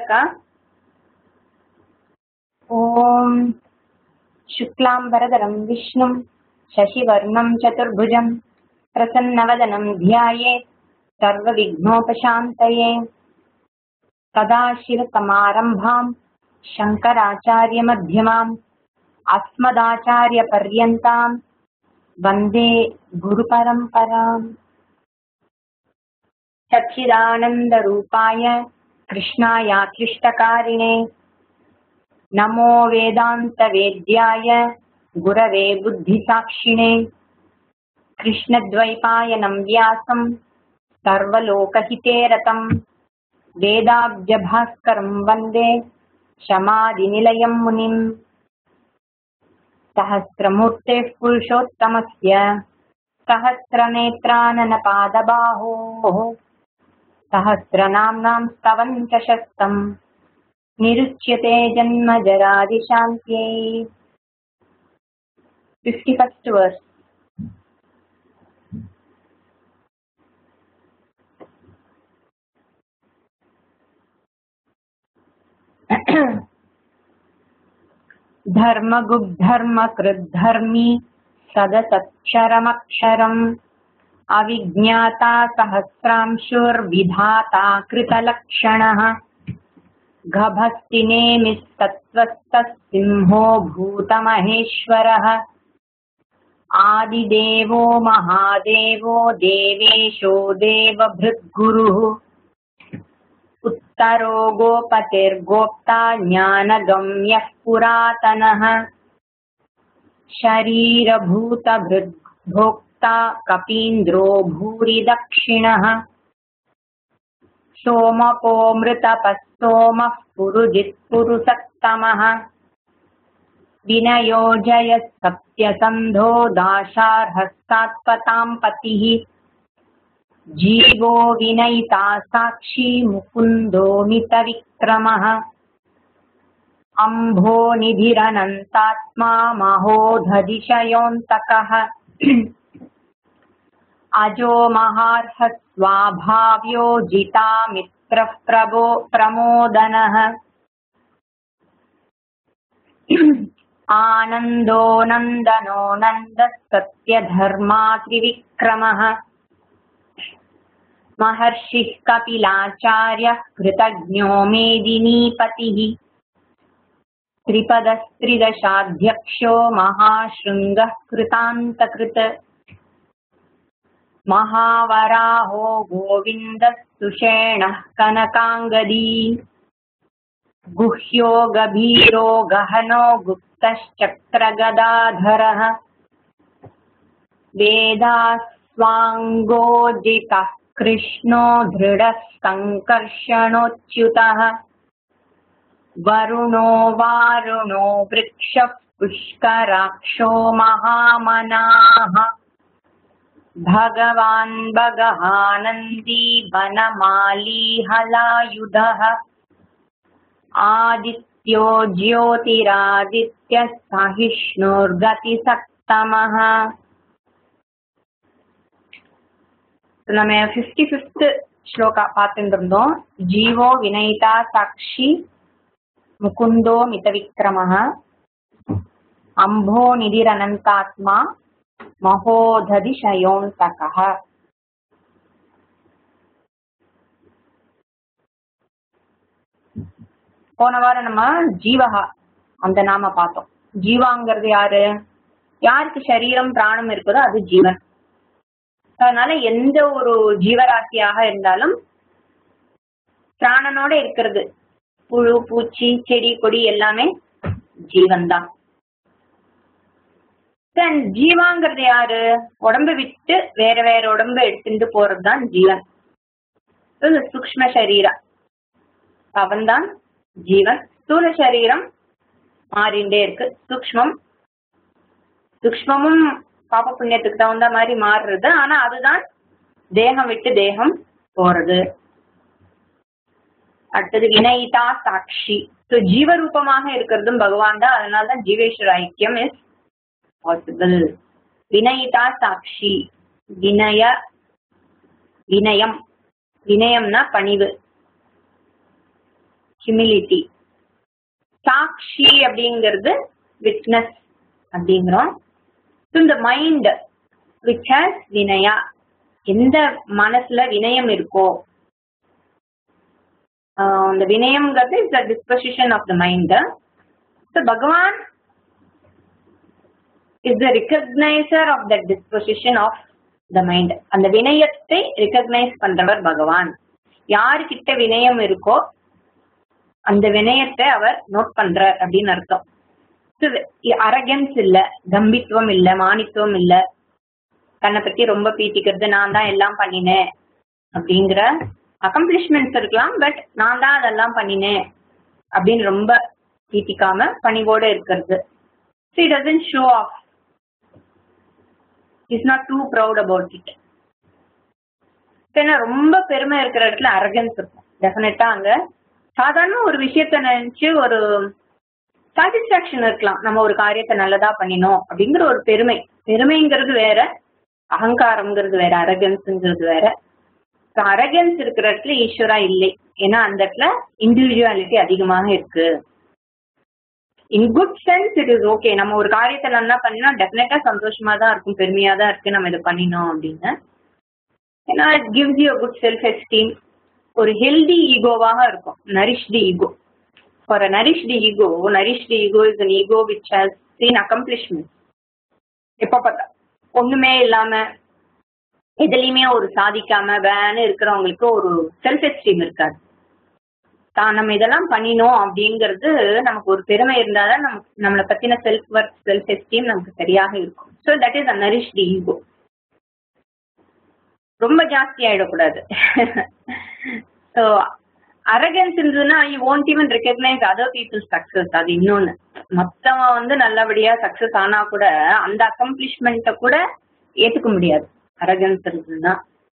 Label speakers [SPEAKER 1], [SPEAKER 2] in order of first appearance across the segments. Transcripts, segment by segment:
[SPEAKER 1] இருக்கா ॐ शुक्लाम्बरधरं विष्णुं शशिवर्णं चतुर्भुजं प्रसन्नवदनं ध्यायेत् सर्वविघ्नोपशान्तये सदाशिवसमारम्भां शङ्कराचार्यमध्यमाम् अस्मदाचार्यपर्यन्तां वन्दे गुरुपरम्पराम् सच्चिदानन्दरूपाय कृष्णायाक्लिष्टकारिणे नमो वेदान्तवेद्याय गुरवे बुद्धिसाक्षिणे कृष्णद्वैपायनं व्यासं सर्वलोकहिते रतं वेदाब्जभास्करं वन्दे शमादिनिलयं मुनिम् सहस्रमूर्तेः पुरुषोत्तमस्य सहस्रनेत्राननपादबाहोः सहस्रनाम्नां स्तवं च शस्तम् निरुच्यते जन्म जरादिशान्त्यै फिफ्टि फस्ट् वर्स् धर्मगुग्धर्मकृद्धर्मी सदसक्षरमक्षरम् अविज्ञाता सहस्रांशुर्विधाता कृतलक्षणः गभस्तिनेमिस्तत्त्वस्तसिंहो भूतमहेश्वरः आदिदेवो महादेवो देवेशो देवभृद्गुरुः उत्तरो गोपतिर्गोप्ता ज्ञानगम्यः पुरातनः शरीरभूतभृद्भोक्ता कपीन्द्रो भूरिदक्षिणः सोमकोऽमृतपः पुरुजित्पुरुषत्तमः विनयो जयः सत्यसन्धो दाशार्हस्तात्पतां पतिः जीवो विनयिता साक्षी मुकुन्दो मितविक्रमः अम्भो निधिरनन्तात्मा महोधदिशयोऽन्तकः अजो महार्हस्वाभाव्यो जितामित्रः प्रभो प्रमोदनः आनन्दो नन्दनो नन्दः सत्यधर्मा त्रिविक्रमः महर्षिः कपिलाचार्यः कृतज्ञो मेदिनीपतिः त्रिपदस्त्रिदशाध्यक्षो महाशृङ्गः कृतान्तकृत् महावराहो गोविन्दः सुषेणः कनकाङ्गदी गुह्यो गभीरो गहनो गुप्तश्चक्रगदाधरः वेदास्वाङ्गोजितः कृष्णो दृढः सङ्कर्षणोच्युतः वरुणो वारुणो वृक्षः पुष्कराक्षो महामनाः भगवान् भगहानन्दी वनमाली हलायुधः आदित्यो ज्योतिरादित्यः सहिष्णुर्गतिसक्तमः நம்ம ஃபிஃப்டி ஃபிஃப்த் ஸ்லோகா பார்த்துட்டு இருந்தோம் ஜீவோ வினயிதா சாட்சி முகுந்தோ மிதவிக்ரமः அம்போ நிதிரனந்தாத்மா மகோததிஷயோந்தகः போன வாரம் நம்ம ஜீவகா அந்த நாம பார்த்தோம் ஜீவாங்கிறது யாரு யாருக்கு சரீரம் பிராணம் இருக்குதோ அது ஜீவன் அதனால எந்த ஒரு ஜீவராசியாக இருந்தாலும் பிராணனோட இருக்கிறது புழு பூச்சி செடி கொடி எல்லாமே ஜீவன் தான் ஜீவாங்கிறது யாரு உடம்பு விட்டு வேற வேற உடம்பு எடுத்துட்டு போறதுதான் ஜீவன் சூக்ம சரீரா அவன்தான் ஜீவன் ஸ்தூல சரீரம் மாறிண்டே இருக்கு சூக்மம் சூக்மமும் பாப்ப புண்ணியத்துக்கு தகுந்த மாதிரி மாறுறது ஆனா அதுதான் தேகம் விட்டு தேகம் போறது அடுத்தது வினயிதா சாட்சி ஸோ ஜீவரூபமாக இருக்கிறதும் பகவான் தான் அதனால்தான் ஜீவேஸ்வர ஐக்கியம் இஸ் பாசிபிள் வினயிதா சாட்சி வினய வினயம் வினயம்னா பணிவு ஹியூமிலிட்டி சாட்சி அப்படிங்கிறது விட்னஸ் அப்படிங்கிறோம் இந்த மைண்ட் விச் ஹேஸ் வினயா எந்த மனசுல வினயம் இருக்கோ ஆஹ் அந்த வினயம்ங்கிறது is the disposition of the mind so Bhagavan is the recogniser of the disposition of the mind அந்த வினயத்தை ரிகக்னைஸ் பண்றவர் பகவான் யாருக்கிட்ட வினயம் இருக்கோ அந்த வினயத்தை அவர் நோட் பண்றார் அப்படின்னு அர்த்தம் அரகன்ஸ் இல்ல கம்பித்துவம் இல்ல மானித்துவம் இல்ல தன்னை பத்தி ரொம்ப பீத்திக்கிறது நான் தான் எல்லாம் பண்ணினேன் அப்படிங்கிற அக்கம்ப்ளிஷ்மெண்ட்ஸ் இருக்கலாம் பட் நான் தான் அதெல்லாம் பண்ணினேன் அப்படின்னு ரொம்ப பீத்திக்காம பணிவோட இருக்கிறது so it doesn't show off is not too proud about it ஏன்னா ரொம்ப பெருமை இருக்கிற இடத்துல அரகன்ஸ் இருக்கும் டெஃபினட்டா அங்க சாதாரண ஒரு விஷயத்த நினைச்சு ஒரு சாட்டிஸ்பாக்சன் இருக்கலாம் நம்ம ஒரு காரியத்தை நல்லதா பண்ணினோம் அப்படிங்கிற ஒரு பெருமை பெருமைங்கிறது வேற அகங்காரம்ங்கிறது வேற அரகன்ஸ்ங்கிறது வேற அரகன்ஸ் இருக்கிற இடத்துல ஈஸ்வரா இல்லை ஏன்னா அந்த இடத்துல இண்டிவிஜுவாலிட்டி அதிகமாக இருக்கு in good sense it is okay நம்ம ஒரு காரியத்தை நல்லா பண்ணினா டெஃபினட்டா சந்தோஷமா தான் இருக்கும் பெருமையா தான் இருக்கு நம்ம இதை பண்ணினோம் அப்படின்னு ஏன்னா it gives you good self esteem ஒரு ஹெல்தி ஈகோவாக இருக்கும் nourished ego for a nourished ego nourished ego is an ego which has seen accomplishment எப்ப பார்த்தா ஒண்ணுமே இல்லாம எதுலையுமே ஒரு சாதிக்காம வேன்னு இருக்கிறவங்களுக்கு ஒரு செல்ஃப் எஸ்டீம் இருக்காது தான் நம்ம இதெல்லாம் பண்ணினோம் அப்படிங்கிறது நமக்கு ஒரு பெருமை இருந்தாதான் நமக்கு நம்மளை பத்தின செல்ஃப் ஒர்க் செல்ஃப் எஸ்டீம் நமக்கு சரியாக இருக்கும் so that is a nourished ego ரொம்ப ஜாஸ்தி ஆயிடக்கூடாது ஸோ அரகன்ஸ் இருந்ததுன்னா you won't even recognise other people success அது இன்னொன்னு மொத்தமா வந்து நல்லபடியா சக்சஸ் ஆனா கூட அந்த அக்கம்ப்ளிஷ்மெண்ட்டை கூட ஏத்துக்க முடியாது அரகன்ஸ் இருந்ததுன்னா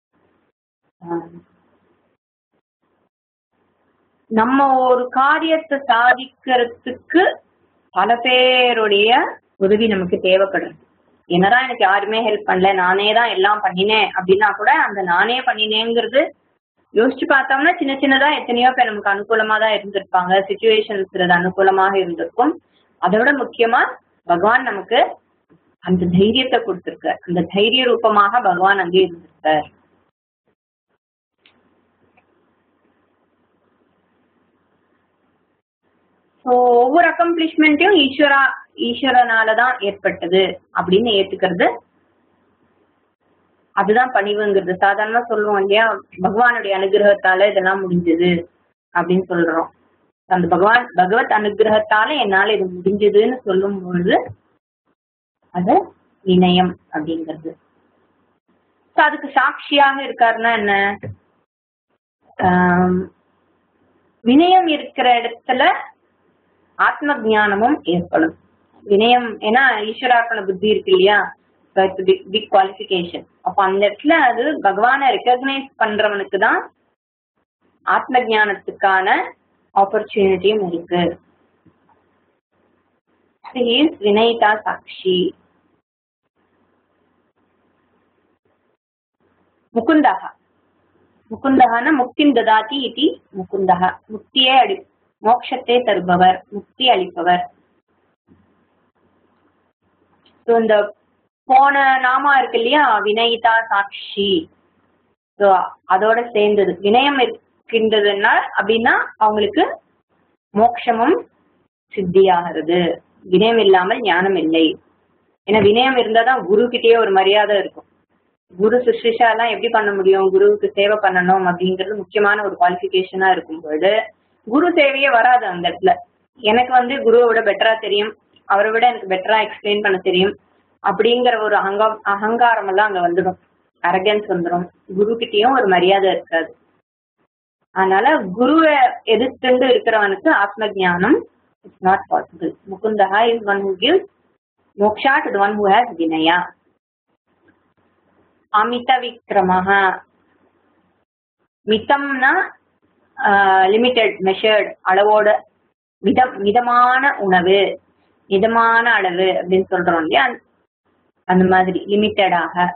[SPEAKER 1] நம்ம ஒரு காரியத்தை சாதிக்கிறதுக்கு பல பேருடைய உதவி நமக்கு தேவைப்படுது என்னதான் எனக்கு யாருமே ஹெல்ப் பண்ணல நானே தான் எல்லாம் பண்ணினேன் அப்படின்னா கூட அந்த நானே பண்ணினேங்கிறது யோசிச்சு பார்த்தோம்னா சின்ன சின்னதா எத்தனையோ பேர் நமக்கு அனுகூலமா தான் இருந்திருப்பாங்க சுச்சுவேஷன்ஸ் அனுகூலமாக இருந்திருக்கும் அதை விட முக்கியமா பகவான் நமக்கு அந்த தைரியத்தை கொடுத்திருக்க அந்த தைரிய ரூபமாக பகவான் அங்கே இருந்திருக்கார் ஸோ ஒவ்வொரு அக்கம்ப்ளிஷ்மெண்ட்டையும் ஈஸ்வரா ஈஸ்வரனாலதான் ஏற்பட்டது அப்படின்னு ஏத்துக்கிறது அதுதான் பணிவுங்கிறது சாதாரணமா சொல்லுவோம் இல்லையா பகவானுடைய அனுகிரகத்தால இதெல்லாம் முடிஞ்சது அப்படின்னு சொல்றோம் அந்த பகவான் பகவத் அனுகிரகத்தால என்னால இது முடிஞ்சதுன்னு சொல்லும் பொழுது அது வினயம் அப்படிங்கிறது அதுக்கு சாட்சியாக இருக்காருன்னா என்ன வினயம் இருக்கிற இடத்துல ஆத்ம ஜானமும் ஏற்படும் வினயம் ஏன்னா ஈஸ்வரார்ப்பண புத்தி இருக்கு இல்லையா பிக் பிக் குவாலிபிகேஷன் அப்ப அந்த இடத்துல அது பகவானை ரெக்கக்னைஸ் பண்றவனுக்கு தான் ஆத்ம ஜானத்துக்கான ஆப்பர்ச்சுனிட்டியும் இருக்கு வினயிதா சாட்சி முகுந்தக முகுந்தகன முக்திம் ததாதி இது முகுந்தக முக்தியே அடி மோட்சத்தை தருபவர் முக்தி அளிப்பவர் இந்த போன நாமா இருக்கு இல்லையா வினயிதா சாட்சி அதோட சேர்ந்தது வினயம் இருக்கின்றதுன்னா அப்படின்னா அவங்களுக்கு மோட்சமும் சித்தியாகிறது வினயம் இல்லாமல் ஞானம் இல்லை ஏன்னா வினயம் இருந்தாதான் குரு கிட்டேயே ஒரு மரியாதை இருக்கும் குரு சுஷ்ரிஷா எல்லாம் எப்படி பண்ண முடியும் குருவுக்கு சேவை பண்ணணும் அப்படிங்கிறது முக்கியமான ஒரு குவாலிபிகேஷனா இருக்கும் பொழுது குரு சேவையே வராது அந்த இடத்துல எனக்கு வந்து குருவை விட பெட்டரா தெரியும் அவரை விட எனக்கு பெட்டரா எக்ஸ்பிளைன் பண்ண தெரியும் அப்படிங்கிற ஒரு அங்க அகங்காரம் எல்லாம் அங்க வந்துடும் அரகன்ஸ் வந்துடும் குரு கிட்டயும் ஒரு மரியாதை இருக்காது அதனால குருவை எதிர்த்து இருக்கிறவனுக்கு ஆத்ம ஜானம் இட்ஸ் நாட் பாசிபிள் முகுந்தஹா is one who give moksha to one who has vinaya அமித விக்ரமஹ மிதம்னா லிமிட்டெட் மெஷர்ட் அளவோட மிதம் மிதமான உணவு மிதமான அளவு அப்படின்னு சொல்றோம் இல்லையா அந்த மாதிரி லிமிட்டடாக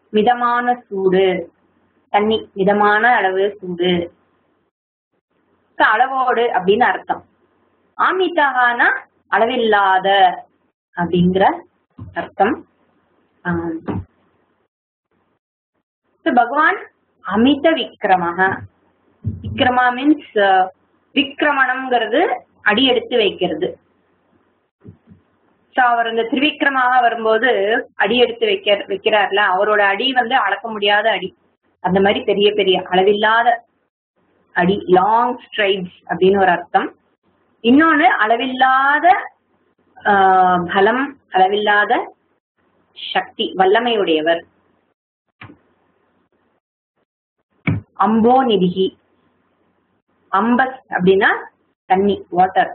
[SPEAKER 1] மிதமான சூடு தண்ணி மிதமான அளவு சூடு அளவோடு அப்படின்னு அர்த்தம் ஆமிதகானா அளவில்லாத அப்படிங்கிற அர்த்தம் ஆம். So, பகவான் அமித விக்ரமக விக்ரமா மீன்ஸ் விக்ரமணம்ங்கிறது அடி எடுத்து வைக்கிறது சோ அவர் இந்த திரிவிக்ரமாக வரும்போது அடி எடுத்து வைக்க வைக்கிறார்ல அவரோட அடி வந்து அளக்க முடியாத அடி அந்த மாதிரி பெரிய பெரிய அளவில்லாத அடி லாங் ஸ்ட்ரைட்ஸ் அப்படின்னு ஒரு அர்த்தம் இன்னொன்னு அளவில்லாத ஆஹ், பலம் அளவில்லாத சக்தி வல்லமையுடையவர் அம்போ நிதிகி அம்பஸ் அப்படின்னா தண்ணி water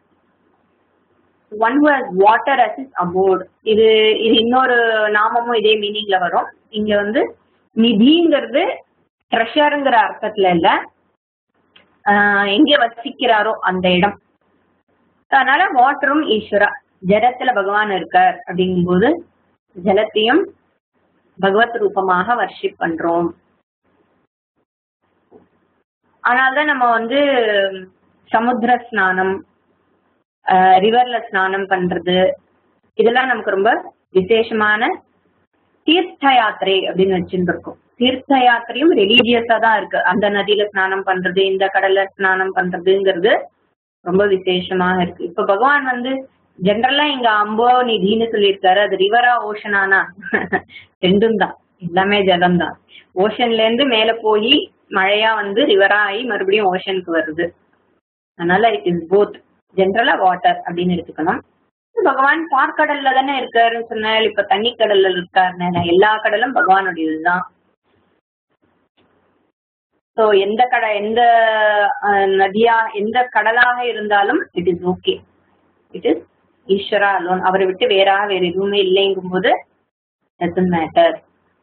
[SPEAKER 1] one who has water as his abode இது இது இன்னொரு நாமமும் இதே மீனிங்ல வரும் இங்க வந்து நிதிங்கிறது ட்ரெஷருங்கிற அர்த்தத்துல இல்ல ஆஹ் எங்க வசிக்கிறாரோ அந்த இடம் அதனால வாட்டரும் ஈஸ்வரா ஜலத்துல பகவான் இருக்கார் அப்படிங்கும்போது ஜலத்தையும் பகவத் ரூபமாக வர்ஷிப் பண்றோம் அதனால்தான் நம்ம வந்து சமுத்திர ஸ்நானம் ரிவர்ல ஸ்நானம் பண்றது இதெல்லாம் நமக்கு ரொம்ப விசேஷமான தீர்த்த யாத்திரை அப்படின்னு வச்சுட்டு இருக்கோம் தீர்த்த யாத்திரையும் ரிலீஜியஸா தான் இருக்கு அந்த நதியில ஸ்நானம் பண்றது இந்த கடல்ல ஸ்நானம் பண்றதுங்கிறது ரொம்ப விசேஷமாக இருக்கு இப்ப பகவான் வந்து ஜென்ரலா இங்க அம்போ நிதின்னு சொல்லியிருக்காரு அது ரிவரா ஓஷனானா ரெண்டும் தான் எல்லாமே ஜலம் தான் ஓஷன்ல இருந்து மேல போய் மழையா வந்து ரிவரா ஆகி மறுபடியும் ஓஷனுக்கு வருது அதனால இட் இஸ் போத் ஜென்ரலா வாட்டர் அப்படின்னு எடுத்துக்கணும் பகவான் பார்க்கடல்ல தானே இருக்காருன்னு சொன்னால் இப்ப தண்ணி கடல்ல இருக்காருன்னு எல்லா கடலும் பகவானுடையதுதான் சோ எந்த கட எந்த அஹ், நதியா எந்த கடலாக இருந்தாலும் it is okay it is Ishvara alone அவரை விட்டு வேறாக வேற எதுவுமே இல்லைங்கும் போது மேட்டர்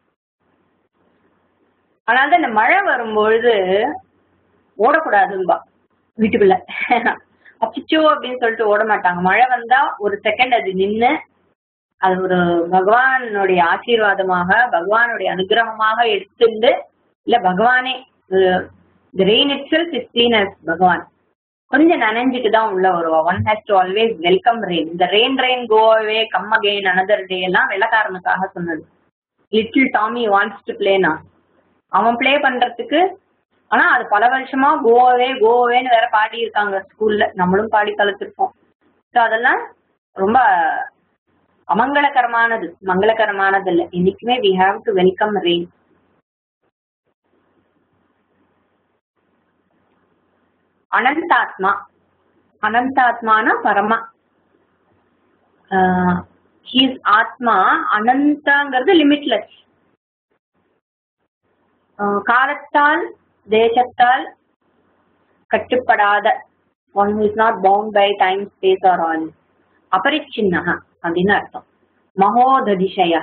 [SPEAKER 1] ஆனால் இந்த மழை வரும்பொழுது ஓடக்கூடாதும்பா வீட்டுக்குள்ள அச்சிச்சோ அப்படின்னு சொல்லிட்டு ஓட மாட்டாங்க மழை வந்தா ஒரு செகண்ட் அது நின்னு அது ஒரு பகவானுடைய ஆசீர்வாதமாக பகவானுடைய அனுகிரகமாக எடுத்துண்டு இல்ல பகவானே rain itself is seen as Bhagavan கொஞ்சம் நனைஞ்சிட்டு தான் உள்ள வருவா one has to always welcome rain இந்த rain rain go away come again another day எல்லாம் வெள்ளக்காரனுக்காக சொன்னது லிட்டில் டாமி வாண்ட்ஸ் டு பிளேனா அவன் ப்ளே பண்றதுக்கு ஆனா அது பல வருஷமா கோவே கோவேன்னு வேற பாடி இருக்காங்க ஸ்கூல்ல நம்மளும் பாடி கலத்திருப்போம் ஸோ அதெல்லாம் ரொம்ப அமங்கலகரமானது மங்களகரமானது இல்ல இன்னைக்குமே we have to welcome rain Anantatma அனந்தாத்மானா பரமா ஹீஸ் ஆத்மா அனந்தாங்கிறது லிமிட்லெஸ் காலத்தால் தேசத்தால் கட்டுப்படாத one is not bound by time space or all அபரிச்சின்னக அப்படின்னு அர்த்தம் மகோததிசய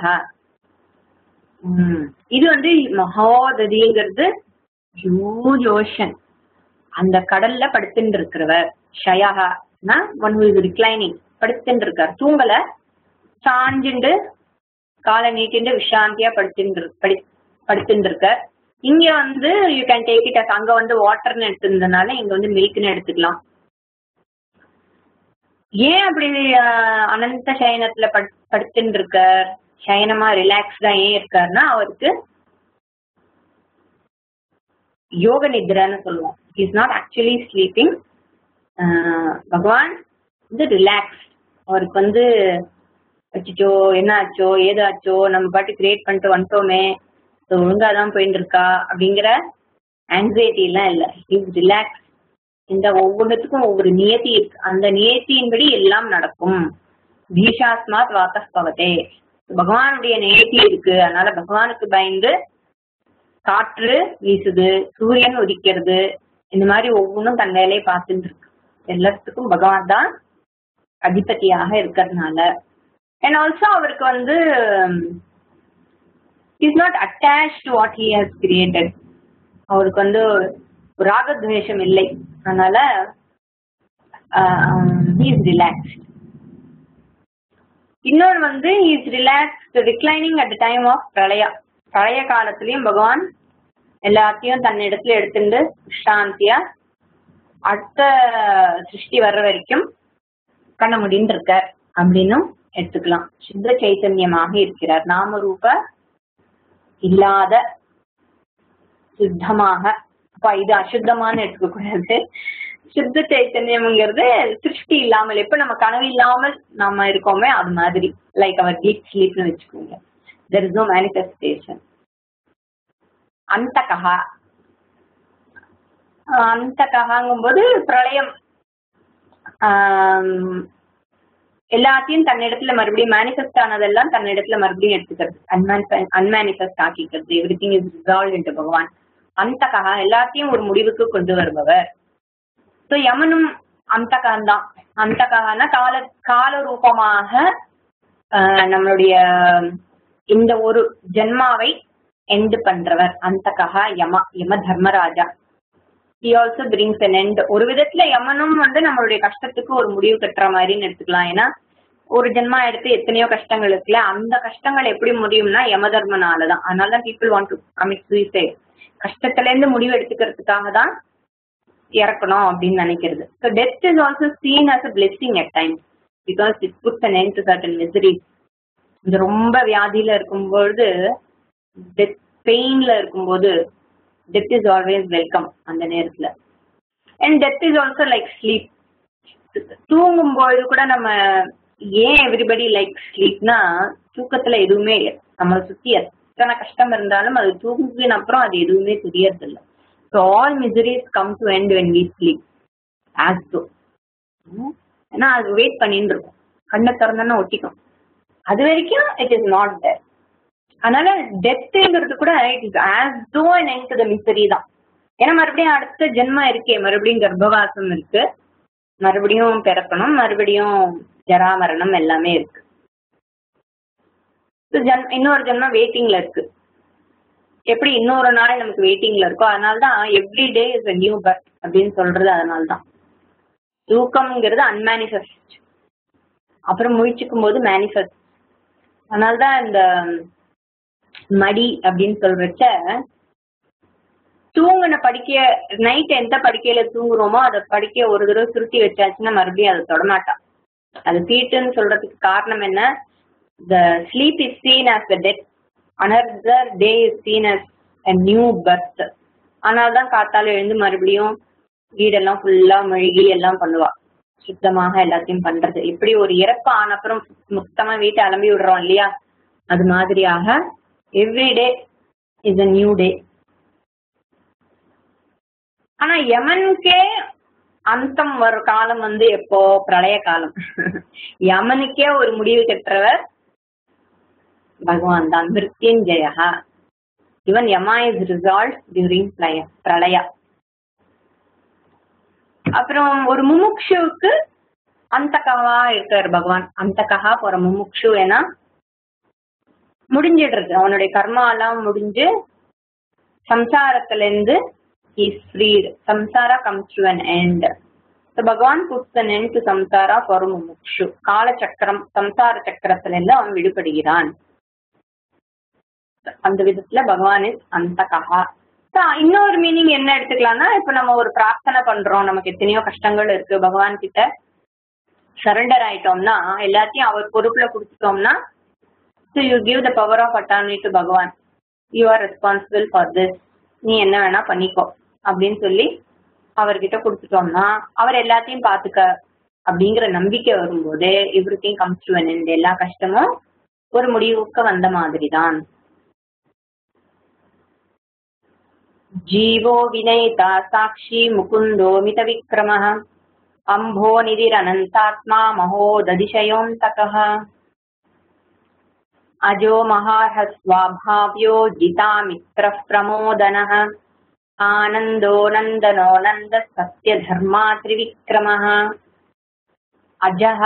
[SPEAKER 1] இது வந்து மகோததிங்கிறது ஹியூஜ் ஓஷன் அந்த கடல்ல படுத்துட்டு இருக்கிறவர் ஷயஹனா ஒன் ஹூ இஸ் ரிக்ளைனிங் படுத்துட்டு இருக்கார் தூங்கல சாஞ்சுண்டு காலை நீட்டிண்டு விசாந்தியா படுத்துட்டு படி படுத்துட்டு இருக்கார் இங்க வந்து you can take it as அங்க வந்து வாட்டர்னு எடுத்திருந்தனால இங்க வந்து மில்க்னு எடுத்துக்கலாம் ஏன் அப்படி ஆஹ், அனந்த சயனத்துல படு படுத்துட்டு இருக்கார் சயனமா ரிலாக்ஸ்டா ஏன் இருக்காருன்னா அவருக்கு யோக நித்ரான்னு சொல்லுவோம் இஸ் நாட் ஆக்சுவலி ஸ்லீப்பிங் பகவான் வந்து ரிலாக்ஸ் அவருக்கு வந்து வச்சுச்சோ என்ன ஆச்சோ ஏதாச்சோ நம்ம பாட்டு கிரியேட் பண்ணிட்டு வந்துட்டோமே ஸோ ஒழுங்கா தான் போயிட்டு இருக்கா அப்படிங்கிற ஆங்ஸைட்டி எல்லாம் இல்லை இஸ் ரிலாக்ஸ் இந்த ஒவ்வொன்றுத்துக்கும் ஒவ்வொரு நியதி இருக்கு அந்த நியத்தியின்படி எல்லாம் நடக்கும் பீஷாஸ்மாத் வாத்தஸ் பவதே பகவானுடைய நியதி இருக்கு அதனால பகவானுக்கு பயந்து காற்று வீசுது சூரியன் உதிக்கிறது இந்த மாதிரி ஒவ்வொன்றும் தன் வேலையை பார்த்துட்டு இருக்கு எல்லாத்துக்கும் பகவான் தான் அதிபதியாக இருக்கிறதுனால அண்ட் ஆல்சோ அவருக்கு வந்து is not attach to what he has created அவருக்கு வந்து ராகத்வேஷம் இல்லை அதனால இஸ் ரிலாக்ஸ்ட் இன்னொன்று வந்து is relaxed reclining at time of pralaya பிரளய காலத்திலயும் பகவான் எல்லாத்தையும் தன்னிடத்துல எடுத்துட்டு சாந்தியா அடுத்த சிருஷ்டி வர்ற வரைக்கும் கண்ண முடின்னு இருக்கார் அப்படின்னும் எடுத்துக்கலாம் சுத்த சைத்தன்யமாக இருக்கிறார் நாம ரூப இல்லாத சுத்தமாக அப்ப இது அசுத்தமான்னு எடுத்துக்க கூடாது சுத்த சைத்தன்யம்ங்கிறது சிருஷ்டி இல்லாமல் எப்ப நம்ம கனவு இல்லாமல் நாம இருக்கோமே அது மாதிரி லைக் அவர் டீப் ஸ்லீப்னு வச்சுக்கோங்க there is no manifestation Antaka அந்தகங்கும் போது பிரளயம் ஆம், எல்லாத்தையும் தன்னிடத்துல மறுபடியும் மேனிஃபெஸ்ட் ஆனதெல்லாம் தன்னிடத்துல மறுபடியும் எடுத்துக்கிறது அன்மேனிஃபெஸ்ட் ஆக்கிக்கிறது everything is resolve into Bhagavan Antaka எல்லாத்தையும் ஒரு முடிவுக்கு கொண்டு வருபவர் ஸோ யமனும் அந்தகன் தான் அந்தகான கால கால ரூபமாக ஆஹ், நம்மளுடைய இந்த ஒரு ஜென்மாவை எண்டு பண்றவர் அந்தகா யம யம Dharmaraja he also brings an end ஒரு விதத்துல யமனும் வந்து நம்மளுடைய கஷ்டத்துக்கு ஒரு முடிவு கட்டுற மாதிரின்னு எடுத்துக்கலாம் ஏன்னா ஒரு ஜென்மா எடுத்து எத்தனையோ கஷ்டங்கள் இருக்குல்ல அந்த கஷ்டங்கள் எப்படி முடியும்னா யம தர்மனாலதான் அதனால people want to commit suicide கஷ்டத்துல இருந்து முடிவு எடுத்துக்கிறதுக்காக தான் இறக்கணும் அப்படின்னு நினைக்கிறது so death is also seen as a blessing at times because it puts an end to certain miseries இந்த ரொம்ப வியாதியில இருக்கும்பொழுது டெத் பெயின்ல இருக்கும்போது டெத் இஸ் ஆல்வேஸ் வெல்கம் அந்த நேரத்துல and death is also like sleep தூங்கும்போது கூட நம்ம ஏன் எவ்ரிபடி லைக் ஸ்லீப்னா தூக்கத்துல எதுவுமே இல்லை நம்மளை சுத்தி எத்தனை கஷ்டம் இருந்தாலும் அது தூங்கின அப்புறம் அது எதுவுமே தெரியறது இல்லை so all miseries come to end when we sleep as though ஏன்னா அது வெயிட் பண்ணிட்டு இருக்கும் கண்ணை திறந்தோன்னா ஒட்டிக்கும் அது வரைக்கும் இட் இஸ் நாட் தேர் அதனால டெத்துங்கிறது கூட it is as though and end to the misery தான் ஏன்னா மறுபடியும் அடுத்த ஜென்மம் இருக்கே மறுபடியும் கர்ப்பவாசம் இருக்கு மறுபடியும் பிறக்கணும் மறுபடியும் ஜராமரணம் எல்லாமே இருக்கு So, ஜன்- இன்னொரு ஜென்மம் வெயிட்டிங்ல இருக்கு எப்படி இன்னொரு நாள் நமக்கு வெயிட்டிங்ல இருக்கோ அதனால தான் every day is a new birth அப்படின்னு சொல்றது அதனால தான் தூக்கம்ங்கிறது அன்மேனிஃபெஸ்ட் அப்புறம் முழிச்சுக்கும் போது மேனிஃபெஸ்ட் அதனால்தான் இந்த மடி அப்படின்னு சொல்றச்ச தூங்கின படுக்கைய நைட் எந்த படுக்கையில தூங்குறோமோ அதை படுக்கைய ஒரு தடவை சுருட்டி வச்சாச்சுன்னா மறுபடியும் அதை தொடமாட்டான் அது சீட்டுன்னு சொல்றதுக்கு காரணம் என்ன the sleep is seen as the death another day is seen as a new birth அதனால தான் காத்தால எழுந்து மறுபடியும் வீடெல்லாம் ஃபுல்லா மெழுகி எல்லாம் பண்ணுவா சுத்தமாக எல்லாத்தையும் பண்றது இப்படி ஒரு இறப்பு ஆன அப்புறம் மொத்தமா வீட்டை அலம்பி விடுறோம் இல்லையா அது மாதிரியாக every day is a new day ஆனா யமனுக்கே அந்தம் வரும் காலம் வந்து எப்போ பிரளய காலம் யமனுக்கே ஒரு முடிவு கட்டுறவர் பகவான் தான் மிருத்யுஞ்சயா இவன் Yama is resolve during pralaya அப்புறம் ஒரு முமுக்ஷுவுக்கு அந்தகவா இருக்கார் பகவான் அந்தகா போற முமுக்ஷு ஏன்னா முடிஞ்சிடுறது அவனுடைய கர்மா எல்லாம் முடிஞ்சு சம்சாரத்துல இருந்து is freed samsara comes to an end Bhagavan puts an end to samsara for mumukshu கால சக்கரம் சம்சார சக்கரத்துல இருந்து அவன் விடுபடுகிறான் அந்த விதத்துல பகவான் இஸ் அந்தகா So, இன்னொரு மீனிங் என்ன எடுத்துக்கலாம்னா இப்ப நம்ம ஒரு பிரார்த்தனை பண்றோம் நமக்கு எத்தனையோ கஷ்டங்கள் இருக்கு பகவான் கிட்ட சரண்டர் ஆயிட்டோம்னா எல்லாத்தையும் அவர் பொறுப்புல கொடுத்துட்டோம்னா so you give the power of attorney to Bhagavan you are responsible for this நீ என்ன வேணா பண்ணிக்கோ அப்படின்னு சொல்லி அவர்கிட்ட கொடுத்துட்டோம்னா அவர் எல்லாத்தையும் பார்த்துக்க அப்படிங்கிற நம்பிக்கை வரும்போது everything comes to end எல்லா கஷ்டமும் ஒரு முடிவுக்கு வந்த மாதிரி தான் जीवो विनयिता साक्षी मुकुन्दो मितविक्रमः अम्भो निधिरनन्तात्मा महोदधिशयोऽन्तकः अजो महार्हस्वाभाव्यो जितामित्रः प्रमोदनः आनन्दो नन्दनो नन्दः सत्यधर्मा त्रिविक्रमः அஜஹ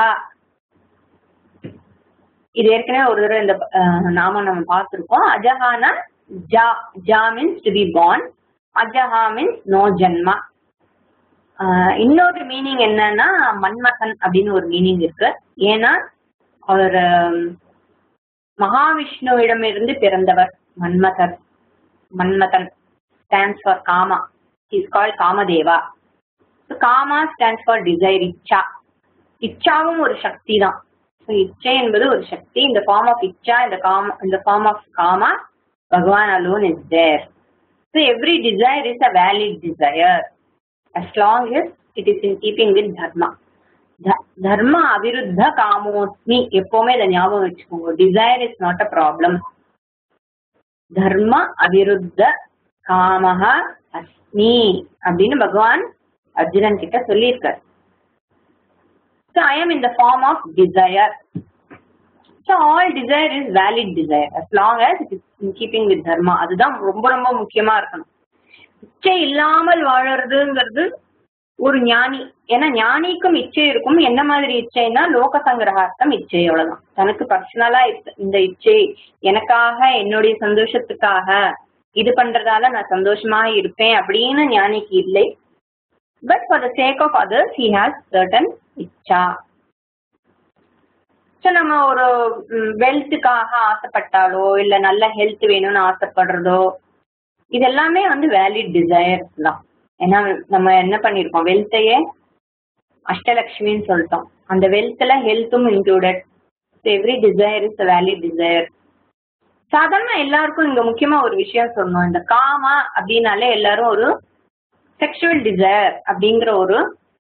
[SPEAKER 1] இது ஏற்கனவே ஒரு தடவை இந்த அஹ், நாமம் நம்ம பார்த்திருக்கோம் அஜஹானா ஜா ஜா மீன்ஸ் டு பி பார்ன் அஜஹா மீன்ஸ் நோ ஜன்மா ஆஹ் இன்னொரு மீனிங் என்னன்னா மன்மதன் அப்படின்னு ஒரு மீனிங் இருக்கு ஏன்னா அவர் ஆம், மகாவிஷ்ணுவிடமிருந்து பிறந்தவர் மன்மதர் Manmathan stands for kama is call Kamadeva so kama stands for desire இச்சா இச்சாவும் ஒரு சக்தி தான் So, இச்சை என்பது ஒரு சக்தி இந்த ஃபார்ம் ஆஃப் இச்சா இந்த காம இந்த form of kama Bhagavan alone is there so every desire is a valid desire as long is it is in keeping with dharma தர்ம அவிருத்த காமோஸ்மி எப்பவுமே இதை ஞாபகம் வச்சுக்கோங்க desire is not a problem தர்ம அவிருத்த காமஹ அஸ்மி அப்படின்னு பகவான் அர்ஜுனன் கிட்ட சொல்லியிருக்கார் So I am in the form of desire. So all desire is valid desire as long as it is in keeping with dharma. அதுதான் ரொம்ப ரொம்ப முக்கியமா இருக்கணும் இச்சை இல்லாமல் வாழறதுங்கிறது ஒரு ஞானி ஏன்னா ஞானிக்கும் இச்சை இருக்கும் என்ன மாதிரி இச்சைன்னா லோக சங்கிரகார்த்தம் இச்சை அவ்வளவுதான் தனக்கு பர்சனலா இந்த இச்சை எனக்காக என்னுடைய சந்தோஷத்துக்காக இது பண்றதால நான் சந்தோஷமா இருப்பேன் அப்படின்னு ஞானிக்கு இல்லை but for the sake of others he has certain இச்சா ஸோ நம்ம ஒரு வெல்த்துக்காக ஆசைப்பட்டாலோ இல்ல நல்ல ஹெல்த் வேணும்னு ஆசைப்படுறதோ இது எல்லாமே வந்து வேலிட் டிசையர்ஸ் தான் ஏன்னா நம்ம என்ன பண்ணிருக்கோம் வெல்த்தையே அஷ்டலக்ஷ்மின்னு சொல்லிட்டோம் அந்த வெல்த்ல ஹெல்த்தும் included every desire is valid desire சாதாரண எல்லாருக்கும் இங்க முக்கியமா ஒரு விஷயம் சொல்லணும் இந்த காமா அப்படின்னாலே எல்லாரும் ஒரு செக்ஷுவல் டிசைர் அப்படிங்கிற ஒரு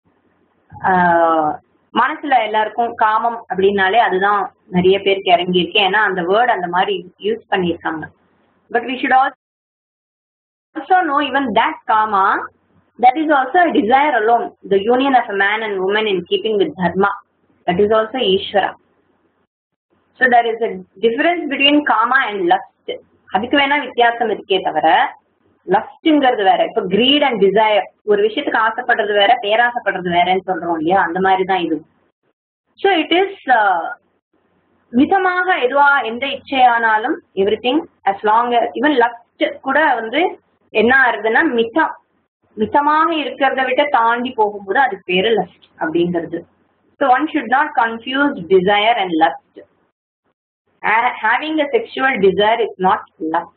[SPEAKER 1] மனசுல எல்லாருக்கும் காமம் அப்படின்னாலே அதுதான் நிறைய பேருக்கு இறங்கியிருக்கு ஏன்னா அந்த வேர்ட் அந்த மாதிரி யூஸ் பண்ணியிருக்காங்க but we should also know even that kama that is also a desire alone the union of a man and woman in keeping with dharma that is also ishvara so there is a difference between kama and lust அதுக்கு வேணா வித்தியாசம் இருக்கே தவிர லஸ்ட்ங்கிறது வேற இப்ப greet and desire ஒரு விஷயத்துக்கு ஆசைப்படுறது வேற பேராசைப்படுறது வேறன்னு சொல்றோம் இல்லையா அந்த மாதிரி தான் இது ஸோ இட் இஸ் மிதமாக எதுவா எந்த இச்சையானாலும் everything as long even lust கூட வந்து என்ன ஆகுதுன்னா மிதம் மிதமாக இருக்கிறத விட தாண்டி போகும்போது அதுக்கு பேரு லஸ்ட் அப்படிங்கிறது so one should not confuse desire and lust having a sexual desire is not lust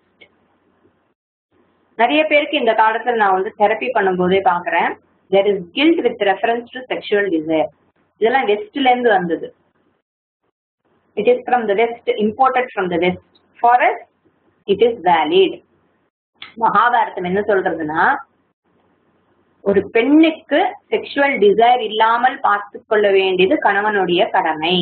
[SPEAKER 1] நிறைய பேருக்கு இந்த காலத்துல நான் வந்து தெரப்பி பண்ணும்போதே பாக்குறேன் there is guilt with reference to sexual desire இதெல்லாம் வெஸ்ட்ல இருந்து வந்தது it is from the west imported from the west for as it is valid Mahabharatam என்ன சொல்றதுன்னா ஒரு பெண்ணுக்கு செக்ஷுவல் டிசைர் இல்லாமல் பார்த்து கொள்ள வேண்டியது கணவனுடைய கடமை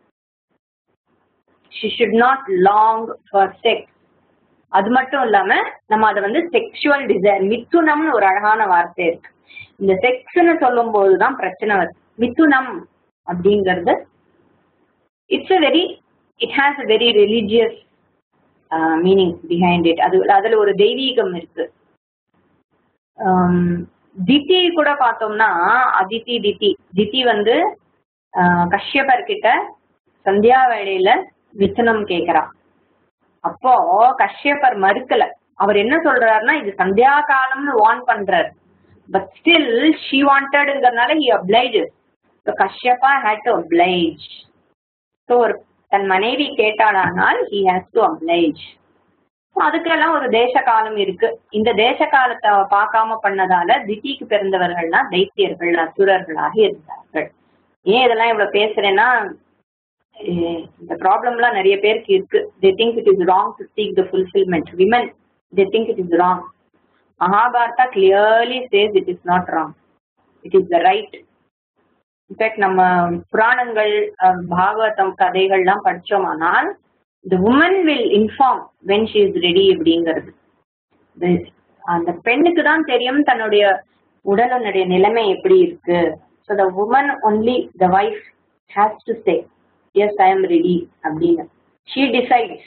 [SPEAKER 1] she should not long for sex அது மட்டும் இல்லாம நம்ம அதை வந்து செக்ஷுவல் டிசைர் மிதுனம்னு ஒரு அழகான வார்த்தை இருக்கு இந்த செக்ஸ்னு சொல்லும் போதுதான் பிரச்சனை வருது மிதுனம் அப்படிங்கிறது it's a very it has a very religious meaning behind it அது அதுல ஒரு தெய்வீகம் இருக்கு திதி கூட பார்த்தோம்னா அதிதி திதி திதி வந்து கஷ்யபர் கிட்ட சந்தியா வேளையில மிதுனம் கேக்குறான் அப்போ கஷ்யப்பர் மறுக்கல அவர் என்ன சொல்றாருன்னா இது சந்தியா காலம்னு வார்ன் பண்றாரு பட் ஸ்டில் ஷி வாண்டட்ங்கிறதுனால he obliges Kashyapa had to oblige so ஒரு தன் மனைவி கேட்டாளானால் ஹி ஹேஸ் டு அப்ளைஜ் அதுக்கெல்லாம் ஒரு தேச காலம் இருக்கு இந்த தேச காலத்தை பார்க்காம பண்ணதால திட்டிக்கு பிறந்தவர்கள்லாம் தைத்தியர்கள் அசுரர்களாக இருந்தார்கள் ஏன் இதெல்லாம் இவ்வளவு பேசுறேன்னா இந்த ப்ராப்ளம்லாம் நிறைய பேருக்கு இருக்கு they think it is wrong to seek the fulfilment women they think it is wrong Mahabharata clearly says it is not wrong it is the right in fact நம்ம புராணங்கள் பாகவதம் கதைகள்லாம் படிச்சோமானால் the woman will inform when she is ready அப்படிங்கிறது அந்த பெண்ணுக்கு தான் தெரியும் தன்னுடைய உடலுடைய நிலைமை எப்படி இருக்கு so the woman only the wife has to say yes I am ready அப்படின்னு she decides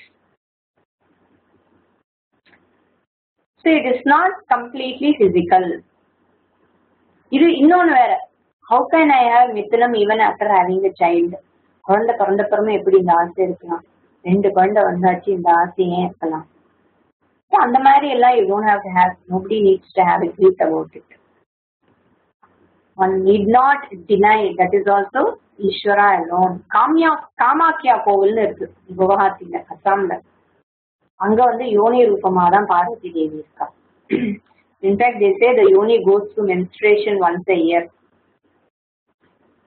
[SPEAKER 1] so it is not completely physical இது இன்னொன்று வேற ஹவு கேன் ஐ ஹாவ் மித்தனம் even after having a child குழந்தை பிறந்த பிறமே எப்படி இந்த ஆசை இருக்கலாம் ரெண்டு குழந்தை வந்தாச்சு இந்த ஆசையே இருக்கலாம் அந்த மாதிரி எல்லாம் you don't have to have nobody needs to have it create about it one need not deny that is also Ishwara alone காமியா காமாக்கியா கோவில்னு இருக்கு குவஹாத்தில அசாம்ல அங்க வந்து யோனி ரூபமா தான் பார்வதி தேவி இருக்கா in fact they say the yoni goes to menstruation once a year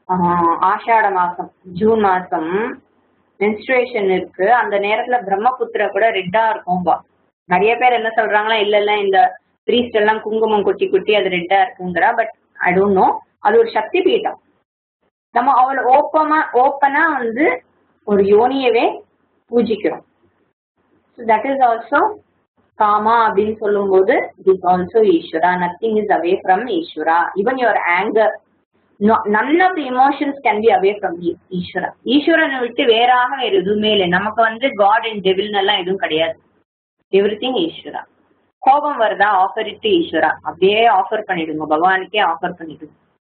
[SPEAKER 1] ah, ஆஷாட மாசம் ஜூன் மாசம் menstruation இருக்கு அந்த நேரத்துல பிரம்மபுத்திர கூட ரெட்டா இருக்கும்பா நிறைய பேர் என்ன சொல்றாங்களா இல்ல இல்ல இந்த priest எல்லாம் குங்குமம் கொட்டி கொட்டி அது ரெட்டா இருக்குங்கிறா பட் ஐ டோன்ட் நோ அது ஒரு சக்தி பீடம் நம்ம அவளை ஓப்பமா ஓப்பனா வந்து ஒரு யோனியவே பூஜிக்கிறோம் so that is also kama அப்படின்னு சொல்லும்போது it is also Ishwara nothing is away from Ishwara even your anger none of the emotions can be away from Ishwara ஈஸ்வரனை விட்டு வேறாக வேற எதுவுமே இல்லை நமக்கு வந்து காட் அண்ட் டெவில்னு எல்லாம் எதுவும் கிடையாது எவ்ரி திங் ஈஸ்வரா கோபம் வருதா ஆஃபர் இட்டு ஈஸ்வரா அப்படியே ஆஃபர் பண்ணிடுங்க பகவானுக்கே ஆஃபர் பண்ணிடுங்க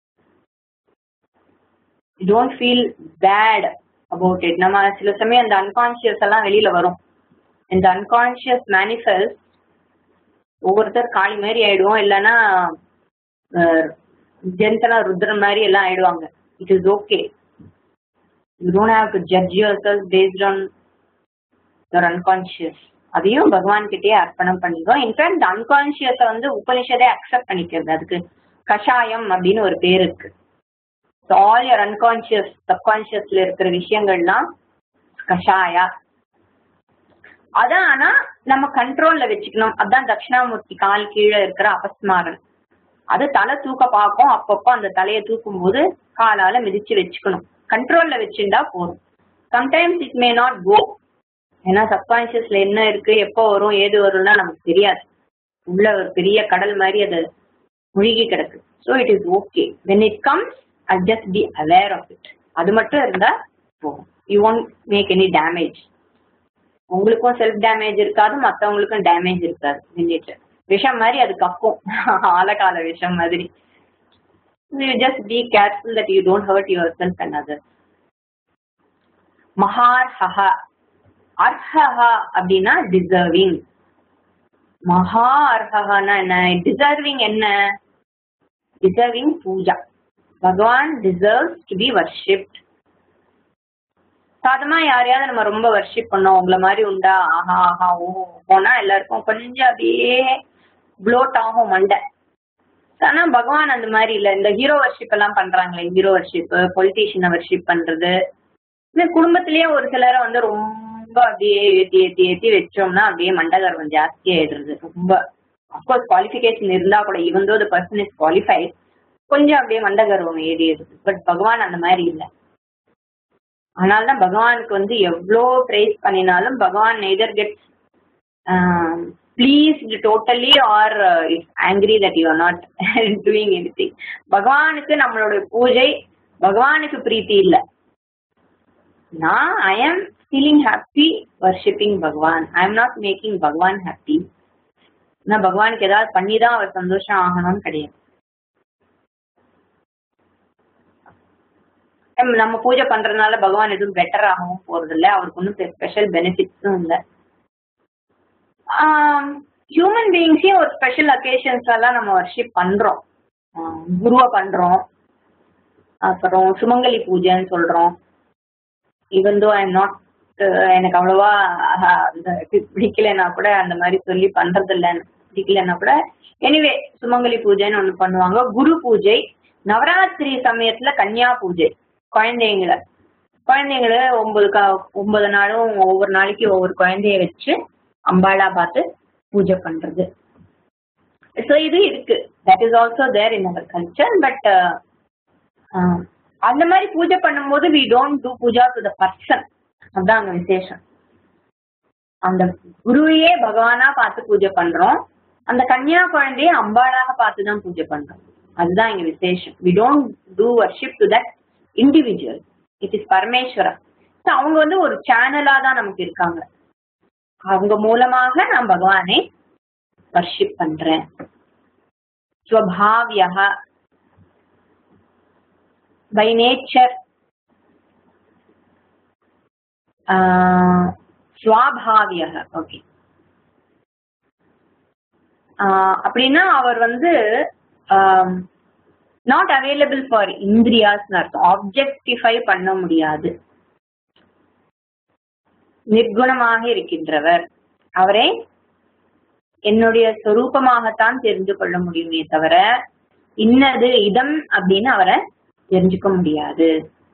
[SPEAKER 1] don't feel bad about it நம்ம சில சமயம் அந்த அன்கான்சியஸ் எல்லாம் வெளியில வரும் இந்த அன்கான்சியஸ் மேனிஃபெஸ்ட் ஒவ்வொருத்தர் காளி மாதிரி ஆயிடுவோம் இல்லைன்னா ஜென்டலா ருத்ரன் மாதிரி எல்லாம் ஆயிடுவாங்க it is okay you don't have to judge yourself based on your unconscious அதையும் பகவான் கிட்டயே அர்ப்பணம் பண்ணிக்கோ இன்ஃபேக்ட் அன்கான்சியஸை வந்து உபனிஷதே அக்செப்ட் பண்ணிக்கிறது அதுக்கு கஷாயம் அப்படின்னு ஒரு பேர் இருக்கு ஆல் யர் அன்கான்சியஸ் சப்கான்சியஸ்ல இருக்கிற விஷயங்கள்லாம் கஷாயா அதான் ஆனா நம்ம கண்ட்ரோல்ல வச்சுக்கணும் அதான் தட்சிணாமூர்த்தி கால் கீழே இருக்கிற அபஸ்மாரன் அது தலை தூக்க பார்க்கும் அப்பப்போ அந்த தலையை தூக்கும் போது காலால மிதிச்சு வச்சுக்கணும் கண்ட்ரோல்ல வச்சுட்டா போதும் sometimes it may not go ஏன்னா சப்கான்சியஸ்ல என்ன இருக்கு எப்போ வரும் ஏது வரும்னா நமக்கு தெரியாது உள்ள ஒரு பெரிய கடல் மாதிரி அது முழுகி கிடக்கு so it is okay when it comes I just be aware of it அது மட்டும் இருந்தா போகும் you won't make any damage உங்களுக்கும் செல்ஃப் டேமேஜ் இருக்காது மற்றவங்களுக்கும் டேமேஜ் இருக்காது நின்றுட்டு விஷம் மாதிரி அது கக்கும் ஆலகால விஷம் மாதிரி you just be careful that you don't hurt yourself and other மகார்ஹ அர்ஹஹ அப்படின்னா டிசர்விங் மகா அர்ஹஹனா என்ன டிசர்விங் என்ன டிசர்விங் பூஜா பகவான் டிசர்வ்ஸ் டு பி வர்ஷிப்ட் சாதமா யாரையாவது நம்ம ரொம்ப வர்ஷிப் பண்ணோம் உங்களை மாதிரி உண்டா ஆஹா ஆஹா ஓ போனா எல்லாருக்கும் கொஞ்சம் அப்படியே ப்ளோட் ஆகும் மண்டை ஆனா பகவான் அந்த மாதிரி இல்ல இந்த ஹீரோ வர்ஷிப் எல்லாம் பண்றாங்களே ஹீரோ வர்ஷிப் பொலிட்டீஷியனை வர்ஷிப் பண்றது இந்த குடும்பத்திலேயே ஒரு சிலரை வந்து ரொம்ப அப்படியே ஏத்தி ஏத்தி ஏத்தி வச்சோம்னா அப்படியே மண்டகர்வம் ஜாஸ்தி ஆயிடுறது ரொம்ப அப்கோர்ஸ் குவாலிஃபிகேஷன் இருந்தா கூட even though the person is qualified கொஞ்சம் அப்படியே மண்டகர்வம் ஏறிடுது பட் பகவான் அந்த மாதிரி இல்லை அதனால்தான் பகவானுக்கு வந்து எவ்வளோ ப்ரைஸ் பண்ணினாலும் Bhagavan neither get pleased totally or is angry that you are not doing anything பகவானுக்கு நம்மளோட பூஜை பகவானுக்கு பிரீத்தி இல்லை நான் ஐ ஆம் feeling happy worshipping Bhagavan I am not making Bhagavan happy நான் பகவானுக்கு ஏதாவது பண்ணி தான் அவர் சந்தோஷம் ஆகணும்னு கிடையாது நம்ம- நம்ம பூஜை பண்றதுனால பகவான் எதுவும் பெட்டர் ஆகவும் போறது இல்ல அவருக்கு ஒன்றும் ஸ்பெஷல் பெனிஃபிட்ஸும் இல்லை ஹியூமன் பீயிங்ஸையும் ஒரு ஸ்பெஷல் அக்கேஷன்ஸ் எல்லாம் நம்ம வர்ஷிப் பண்றோம் ஆஹ் குருவை பண்றோம் அப்புறம் சுமங்கலி பூஜைன்னு சொல்றோம் ஈவன் தோ ஐ நாட் எனக்கு அவ்வளவா ஆஹ், அந்த இது பிடிக்கலைன்னா கூட அந்த மாதிரி சொல்லி பண்றது இல்ல பிடிக்கலைன்னா கூட எனிவே சுமங்கலி பூஜைன்னு ஒண்ணு பண்ணுவாங்க குரு பூஜை நவராத்திரி சமயத்துல கன்னியா பூஜை குழந்தைங்களை குழந்தைங்கள ஒன்பது க ஒன்பது நாளும் ஒவ்வொரு நாளைக்கு ஒவ்வொரு குழந்தைய வச்சு அம்பாளா பார்த்து பூஜை பண்றது ஸோ இது இருக்கு that is also there in our culture but அந்த மாதிரி பூஜை பண்ணும்போது we don't do puja to the person அதான் அங்க விசேஷம் அந்த குருவையே பகவானா பார்த்து பூஜை பண்றோம் அந்த கன்னியா குழந்தைய அம்பாளாக பார்த்து தான் பூஜை பண்றோம் அதுதான் இங்க விசேஷம் we don't do worship to that individual it is Parameshwara So அவங்க வந்து ஒரு சேனலா தான் நமக்கு இருக்காங்க அவங்க மூலமாக நான் பகவானை வர்ஷிப் பண்றேன் ஸ்வபாவியா பை நேச்சர் ஸ்வாபாவிய ஓகே அப்படின்னா அவர் வந்து நாட் அவைலபிள் ஃபார் இந்திரியாஸ் அர்த்தம் ஆப்ஜெக்டிஃபை பண்ண முடியாது நிர்குணமாக இருக்கின்றவர் அவரை என்னுடைய சொரூபமாகத்தான் தெரிந்து கொள்ள முடியுமே தவிர இன்னது இதம் அப்படின்னு அவரை தெரிஞ்சுக்க முடியாது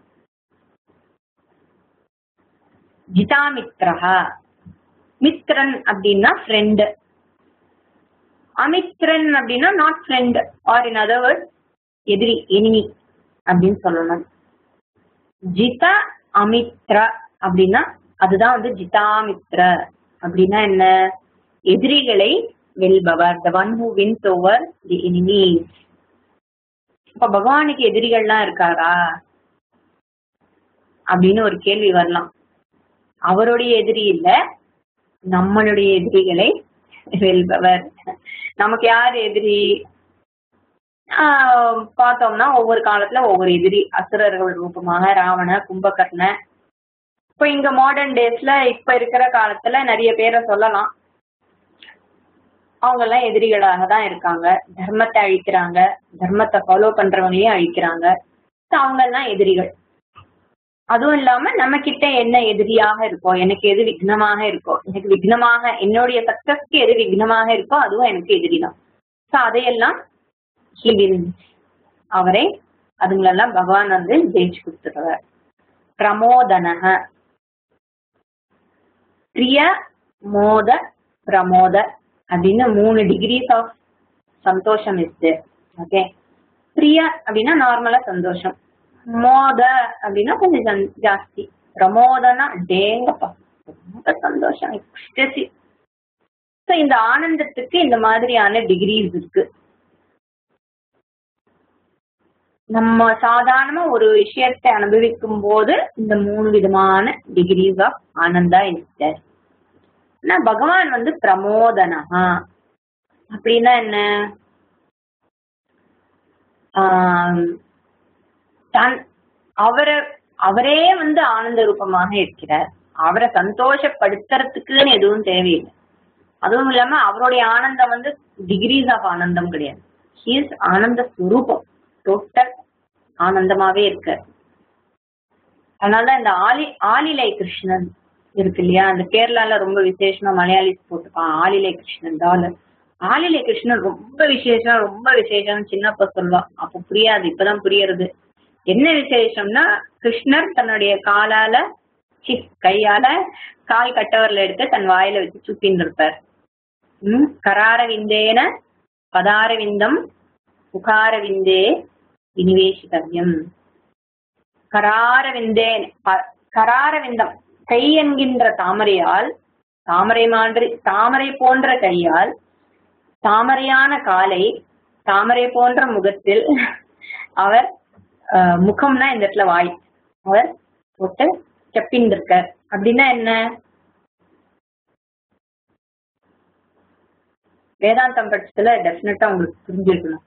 [SPEAKER 1] ஜிதாமித்ரஹா மித்ரன் அப்படின்னா ஃப்ரெண்டு அமித்ரன் அப்படின்னா not friend or in other word எதிரி எனிமி அப்படின்னு சொல்லணும் ஜித அமித்ர அப்படின்னா அதுதான் வந்து ஜிதாமித்ர அப்படின்னா என்ன எதிரிகளை வெல்பவர் the one who wins over the enemies இப்ப பகவானுக்கு எதிரிகள்லாம் இருக்காரா அப்படின்னு ஒரு கேள்வி வரலாம் அவருடைய எதிரி இல்ல நம்மளுடைய எதிரிகளை வெல்பவர் நமக்கு யார் எதிரி ஆஹ் பார்த்தோம்னா ஒவ்வொரு காலத்துல ஒவ்வொரு எதிரி அசுரர்கள் ரூபமாக ராவண கும்பகர்ண இப்ப இங்க மாடர்ன் டேஸ்ல இப்ப இருக்கிற காலத்துல நிறைய பேரை சொல்லலாம் அவங்க எல்லாம் எதிரிகளாக தான் இருக்காங்க தர்மத்தை அழிக்கிறாங்க தர்மத்தை ஃபாலோ பண்றவங்களையும் அழிக்கிறாங்க So அவங்க எல்லாம் எதிரிகள் அதுவும் இல்லாம நம்ம கிட்ட என்ன எதிரியாக இருக்கோ எனக்கு எது விக்னமாக இருக்கோ எனக்கு விக்னமாக என்னுடைய சக்சஸ்க்கு எது விக்னமாக இருக்கோ அதுவும் எனக்கு எதிரிதான் சோ அதையெல்லாம் he wins. அவரை அதுங்களெல்லாம் பகவான் வந்து ஜெயிச்சு கொடுத்துருவார் பிரமோதனக பிரிய மோத பிரமோத அப்படின்னு மூணு டிகிரிஸ் ஆஃப் சந்தோஷம் இருக்கு ஓகே பிரிய அப்படின்னா நார்மலா சந்தோஷம் மோத அப்படின்னா கொஞ்சம் ஜன்- ஜாஸ்தி பிரமோதனா டேங்கப்பா ரொம்ப சந்தோஷம் எக்ஸ்டசி ஸோ இந்த ஆனந்தத்துக்கு இந்த மாதிரியான டிகிரிஸ் இருக்கு நம்ம சாதாரணமா ஒரு விஷயத்தை அனுபவிக்கும் போது இந்த மூணு விதமான டிகிரிஸ் ஆஃப் ஆனந்தா இருக்கு ஆனா பகவான் வந்து பிரமோதனஹா அப்படின்னா என்ன ஆம், தான் அவரை அவரே வந்து ஆனந்த ரூபமாக இருக்கிறார் அவரை சந்தோஷப்படுத்துறதுக்குன்னு எதுவும் தேவையில்லை அதுவும் இல்லாம அவருடைய ஆனந்தம் வந்து டிகிரிஸ் ஆஃப் ஆனந்தம் கிடையாது ஹீஸ் ஆனந்த ஸ்வரூபம் டோட்டல் ஆனந்தமாவே இருக்கார் அதனால இந்த ஆலி ஆலிலை கிருஷ்ணன் இருக்கு இல்லையா அந்த கேரளால ரொம்ப விசேஷமா மலையாளிஸ் போட்டுப்பான் ஆலிலை கிருஷ்ணன் டாலர் ஆலிலை கிருஷ்ணன் ரொம்ப விசேஷம் ரொம்ப விசேஷம் சின்னப்ப சொல்லுவான் அப்ப புரியாது இப்பதான் புரியறது என்ன விசேஷம்னா கிருஷ்ணர் தன்னுடைய காலால சி கையால கால் கட்டவரில் எடுத்து தன் வாயில வச்சு சுத்தின்னு இருப்பார் உம் கராரவிந்தேன பதாரவிந்தம் புகாரவிந்தே வினிவேசிதவ்யம் கராரவிந்தேன் ப- கராரவிந்தம் கை என்கின்ற தாமரையால் தாமரை மாதிரி தாமரை போன்ற கையால் தாமரையான காலை தாமரை போன்ற முகத்தில் அவர் அஹ், முகம்னா இந்த இடத்துல வாய் அவர் போட்டு செப்பின்றிருக்கார் அப்படின்னா என்ன வேதாந்தம் பட்சத்துல டெஃபினட்டா உங்களுக்கு புரிஞ்சிருக்கணும்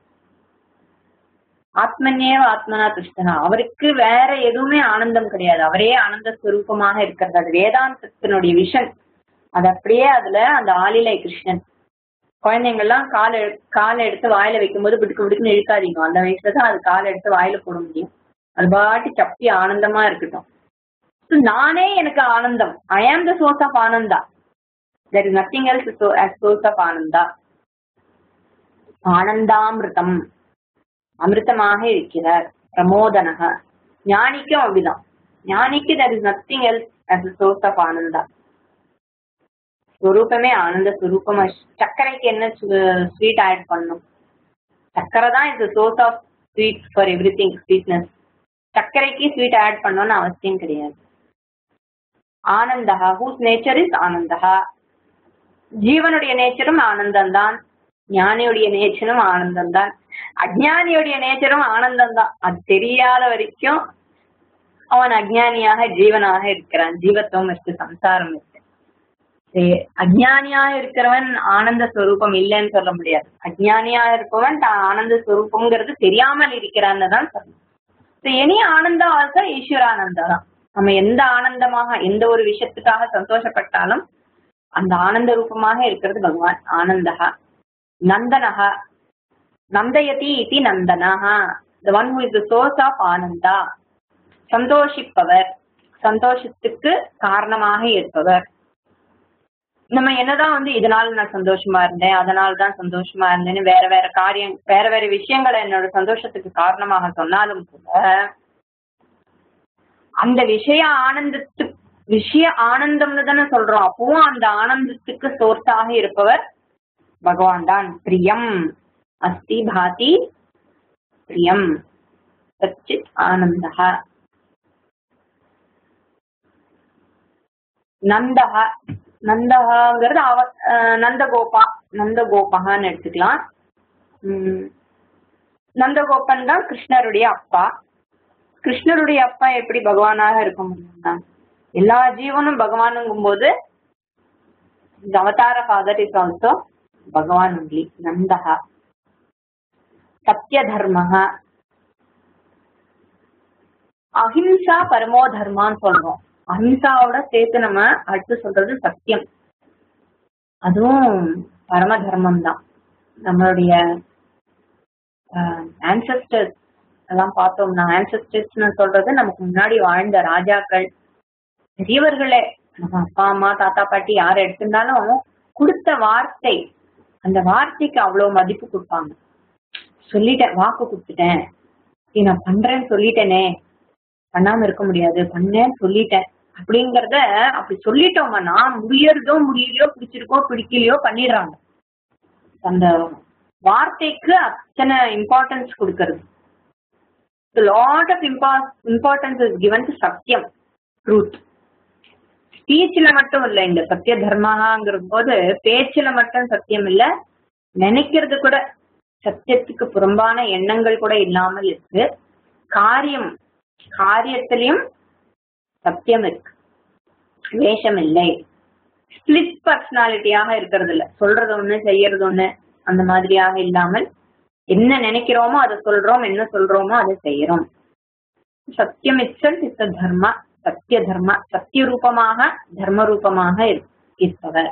[SPEAKER 1] ஆத்மனேவ ஆத்மனா துஷ்டனா அவருக்கு வேற எதுவுமே ஆனந்தம் கிடையாது அவரே ஆனந்த ஸ்வரூபமாக இருக்கிறது அது வேதாந்தத்தினுடைய விஷன் அது அப்படியே அதுல அந்த ஆலிலை கிருஷ்ணன் குழந்தைங்கள்லாம் காலை காலை எடுத்து வாயில வைக்கும்போது பிடிக்கு பிடிக்குன்னு இழுக்காதீங்க அந்த வயசுல தான் அது காலை எடுத்து வாயில போட முடியும் அது பாட்டி சப்பி ஆனந்தமா இருக்கட்டும் So, நானே எனக்கு ஆனந்தம் I am the source of ananda there is nothing else source of ananda ஆனந்தாமிருதம் அமிர்தமாக இருக்கிறார் பிரமோதனக ஞானிக்கும் அப்படிதான் ஞானிக்கு that is nothing else as source of ananda ஸ்வரூபமே ஆனந்த ஸ்வரூபமா சர்க்கரைக்கு என்ன ஸ்வீட் ஆட் பண்ணும் சர்க்கரை தான் is source of sweet for everything sweetness சர்க்கரைக்கு ஸ்வீட் ஆட் பண்ணணும்னு அவசியம் கிடையாது ananda whose nature is ananda ஜீவனுடைய நேச்சரும் ஆனந்தம் தான் ஞானியுடைய நேச்சரும் ஆனந்தம் தான் அஜ்ஞானியுடைய நேச்சரும் ஆனந்தம் தான் அது தெரியாத வரைக்கும் அவன் அஜ்ஞானியாக ஜீவனாக இருக்கிறான் ஜீவத்துவம் இருக்கு சம்சாரம் இருக்கு சரி, அஜ்ஞானியாக இருக்கிறவன் ஆனந்த ஸ்வரூபம் இல்லைன்னு சொல்ல முடியாது அஜ்ஞானியாக இருப்பவன் தான் ஆனந்த ஸ்வரூபம்ங்கிறது தெரியாமல் இருக்கிறான்னு தான் சொல்லணும் எனி ஆனந்தா ஆல்சோ ஈஸ்வரானந்தா தான் நம்ம எந்த ஆனந்தமாக எந்த ஒரு விஷயத்துக்காக சந்தோஷப்பட்டாலும் அந்த ஆனந்த ரூபமாக இருக்கிறது பகவான் ஆனந்தகா நந்தனகா நந்தயதி இதி நந்தனஹா the one who is the source of ananda சந்தோஷிப்பவர் சந்தோஷத்துக்கு காரணமாக இருப்பவர் நம்ம என்னதான் வந்து இதனால நான் சந்தோஷமா இருந்தேன் அதனால தான் சந்தோஷமா இருந்தேன்னு வேற வேற காரியம் வேற வேற விஷயங்களை என்னோட சந்தோஷத்துக்கு காரணமாக சொன்னாலும் கூட அந்த விஷய ஆனந்தத்து விஷய ஆனந்தம்னு தானே சொல்றோம் அப்பவும் அந்த ஆனந்தத்துக்கு சோர்ஸாக இருப்பவர் பகவான் தான் பிரியம் அஸ்தி பாதி பிரியம் சச்சித் ஆனந்தः நந்தக நந்தகங்கிறது அவ அஹ் நந்தகோபா நந்தகோபகான்னு எடுத்துக்கலாம் உம் நந்தகோபன் தான் கிருஷ்ணருடைய அப்பா கிருஷ்ணருடைய அப்பா எப்படி பகவானாக இருக்க முடியும்னா எல்லா ஜீவனும் பகவானுங்கும் போது இந்த அவதார father is also Bhagavan only நந்தகா சத்ய தர்மஹ அஹிம்சா பரமோ தர்மான்னு சொல்றோம் அஹிம்சாவோட சேர்த்து நம்ம அடுத்து சொல்றது சத்தியம் அதுவும் பரம தர்மம் தான் நம்மளுடைய ஆன்சஸ்டர்ஸ் எல்லாம் பார்த்தோம்னா ஆன்சஸ்டர்ஸ்னு சொல்றது நமக்கு முன்னாடி வாழ்ந்த ராஜாக்கள் பெரியவர்களே நம்ம அப்பா அம்மா தாத்தா பாட்டி யார் எடுத்திருந்தாலும் கொடுத்த வார்த்தை அந்த வார்த்தைக்கு அவ்வளவு மதிப்பு கொடுப்பாங்க சொல்லிட்டேன் வாக்கு கொடுத்துட்டேன் இது நான் பண்றேன்னு சொல்லிட்டேனே பண்ணாம இருக்க முடியாது பண்ணேன்னு சொல்லிட்டேன் அப்படிங்கறத அப்படி சொல்லிட்டோம்னா முடியறதோ முடியலையோ பிடிச்சிருக்கோ பிடிக்கலையோ பண்ணிடுறாங்க அந்த வார்த்தைக்கு அத்தனை இம்பார்ட்டன்ஸ் கொடுக்கறது lot of importance is given to சத்தியம் ட்ரூத் ஸ்பீச்ல மட்டும் இல்ல இந்த சத்திய தர்மங்கிற போது பேச்சுல மட்டும் சத்தியம் இல்ல நினைக்கிறது கூட சத்தியத்துக்கு புறம்பான எண்ணங்கள் கூட இல்லாமல் இருக்கு காரியம் காரியத்திலையும் சத்தியம் இருக்கு வேஷம் இல்லை ஸ்பிளிட் பர்சனாலிட்டியாக இருக்கிறது இல்ல சொல்றது ஒண்ணு செய்யறது ஒண்ணு அந்த மாதிரியாக இல்லாமல் என்ன நினைக்கிறோமோ அதை சொல்றோம் என்ன சொல்றோமோ அதை செய்யறோம் சத்தியம் இட்சல் இஸ் தர்ம சத்திய தர்ம சத்திய ரூபமாக தர்ம ரூபமாக இரு- இருப்பவர்